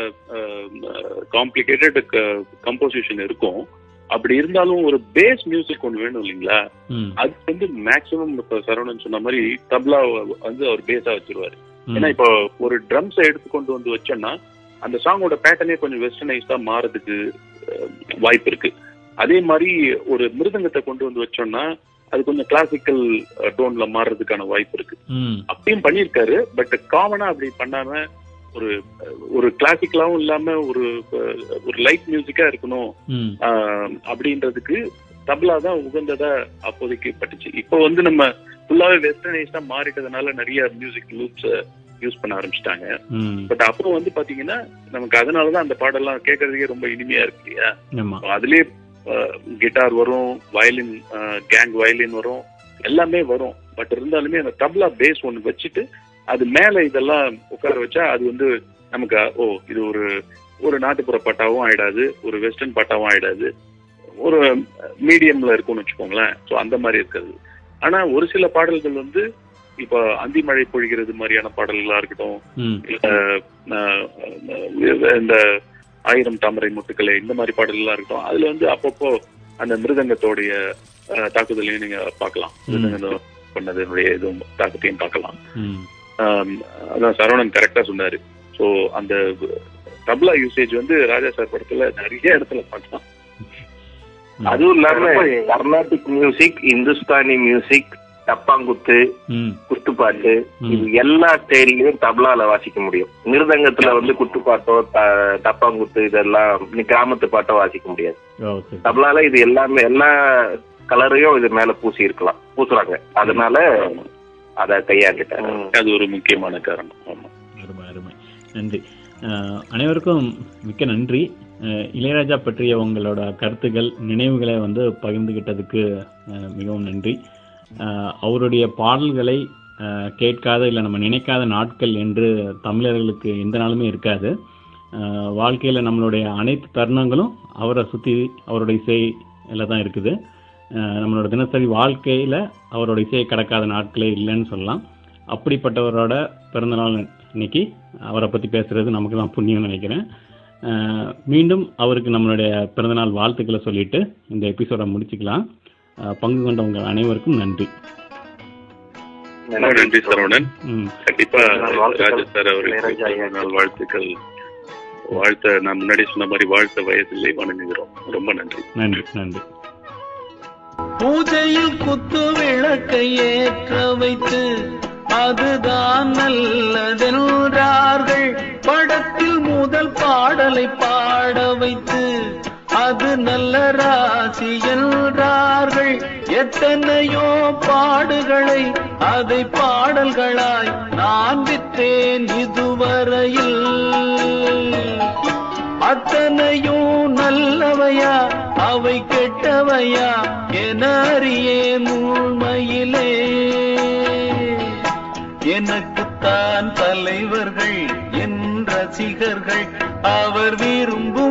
காம்ப்ளிகேட்டட் கம்போசிஷன் இருக்கும் அப்படி இருந்தாலும் ஒரு பேஸ் மியூசிக் ஒன்று வேணும் இல்லைங்களா ம் அது வந்து மேக்சிமம் இப்ப சரவணன் சொன்ன மாதிரி தப்லா வந்து அவர் பேஸா வச்சிருவாரு ம். ஏன்னா இப்போ ஒரு ட்ரம்ஸை எடுத்து கொண்டு வந்து வச்சோம்னா அந்த சாங்கோட பேட்டர்னே கொஞ்சம் வெஸ்டர்னைஸ்டா மாறதுக்கு அஹ், வாய்ப்பு இருக்கு அதே மாதிரி ஒரு மிருதங்கத்தை கொண்டு வந்து வச்சோம்னா அது கொஞ்சம் கிளாசிக்கல் டோன்ல மாறுறதுக்கான வாய்ப்பு இருக்கு ம் அப்படியும் பண்ணியிருக்காரு பட் காமனா அப்படி பண்ணாம ஒரு ஒரு கிளாசிக்கலாவும் இல்லாம ஒரு அஹ், ஒரு லைட் மியூசிக்கா இருக்கணும் ம் ஆஹ் அப்படின்றதுக்கு தபலா தான் உகந்ததா அப்போதைக்கு பட்டுச்சு இப்போ வந்து நம்ம ஃபுல்லாவே வெஸ்டர்னைஸ்டா மாறிட்டதுனால நிறைய மியூசிக் லூப்ஸ் யூஸ் பண்ண ஆரம்பிச்சிட்டாங்க ம் பட் அப்போ வந்து பாத்தீங்கன்னா நமக்கு அதனாலதான் அந்த பாடெல்லாம் கேட்கறதுக்கே ரொம்ப இனிமையா இருக்கு இல்லையா ஆமா அதுலயே கிட்டார் வரும் வயலின் கேங் வயலின் வரும் எல்லாமே வரும் பட் இருந்தாலுமே அந்த தப்லா பேஸ் ஒன்று வச்சுட்டு அது மேல இதெல்லாம் உட்கார வச்சா அது வந்து நமக்கு ஓ இது ஒரு ஒரு நாட்டுப்புற பாட்டாவும் ஆயிடாது ஒரு வெஸ்டர்ன் பாட்டாவும் ஆயிடாது ஒரு மீடியம்ல இருக்கும்னு வச்சுக்கோங்களேன் ஸோ அந்த மாதிரி இருக்கிறது ஆனா ஒரு சில பாடல்கள் வந்து இப்போ அந்தி மழை பொழிகிறது மாதிரியான பாடல்களா இருக்கட்டும் ம் இல்ல, அஹ், அஹ், இந்த ஆயிரம் தாமரை முட்டுக்களை இந்த மாதிரி பாடல்கள்லாம் இருக்கட்டும் அதுல வந்து அப்பப்போ அந்த மிருதங்கத்தோடைய அஹ், தாக்குதலையும் நீங்க பார்க்கலாம் மிருதங்கம் பண்ணதனுடைய இதுவும் தாக்கத்தையும் பார்க்கலாம் ம் ஆம், அதான் சரவணன் கரெக்டா சொன்னாரு ஸோ அந்த தப்லா யூசேஜ் வந்து ராஜா சார் படத்துல நிறைய இடத்துல பார்க்கலாம் அதுவும் இல்லாம கர்நாடிக் மியூசிக் இந்துஸ்தானி மியூசிக் டப்பாங்குத்து ம் குத்துப்பாட்டு ம். இது எல்லா ஸ்டைலையும் தபலால வாசிக்க முடியும் மிருதங்கத்துல வந்து குத்துப்பாட்டோ த- டப்பாங்குத்து இதெல்லாம் நீ கிராமத்து பாட்டோ வாசிக்க முடியாது ஓ சரி தபலால இது எல்லாமே எல்லா கலரையும் இது மேல பூசி இருக்கலாம் பூசுறாங்க அதனால அத கையாண்டுட்டாங்க அது ஒரு முக்கியமான காரணம் ஆமா அருமை அருமை நன்றி அஹ், அனைவருக்கும் மிக்க நன்றி அஹ், இளையராஜா பற்றிய உங்களோட கருத்துக்கள் நினைவுகளை வந்து பகிர்ந்துகிட்டதுக்கு அஹ், மிகவும் நன்றி அஹ், அவருடைய பாடல்களை அஹ், கேட்காத இல்லை நம்ம நினைக்காத நாட்கள் என்று தமிழர்களுக்கு எந்த நாளுமே இருக்காது அஹ், வாழ்க்கையில நம்மளுடைய அனைத்து தருணங்களும் அவரை சுற்றி அவரோட இசையில தான் இருக்குது அஹ், நம்மளோட தினசரி வாழ்க்கையில அவரோட இசையை கடக்காத நாட்களே இல்லைன்னு சொல்லலாம் அப்படிப்பட்டவரோட பிறந்தநாள் இன்னைக்கு அவரை பற்றி பேசுறது நமக்கு தான் புண்ணியம்னு நினைக்கிறேன் அஹ் மீண்டும் அவருக்கு நம்மளுடைய பிறந்தநாள் வாழ்த்துக்களை சொல்லிட்டு இந்த எபிசோட முடிச்சுக்கலாம் அஹ் பங்கு கொண்ட உங்கள் அனைவருக்கும் நன்றி ரொம்ப நன்றி சரவணன் ம் கண்டிப்பா வாழ்த்துக்கள். ராஜா சார் அவர்களுக்கு இளையராஜா ஐயா. பிறந்த நாள் வாழ்த்துக்கள் வாழ்த்த நான் முன்னாடி சொன்ன மாதிரி வாழ்த்த வயதில்லை வணங்குகிறோம் ரொம்ப நன்றி நன்றி நன்றி பூஜையில் குத்து விளக்கை ஏற்ற வைத்து அதுதான் நல்லதென்றார்கள் படத்தில் முதல் பாடலை பாட வைத்து அது நல்ல ராசி என்றார்கள் எத்தனையோ பாடுகளை அதை பாடல்களாய் நான் விற்றேன் இதுவரையில் அத்தனையும் நல்லவையா அவை கெட்டவையா என அறியேன் உண்மையிலே எனக்குத்தான் தலைவர்கள் என் ரசிகர்கள் அவர் விரும்பும்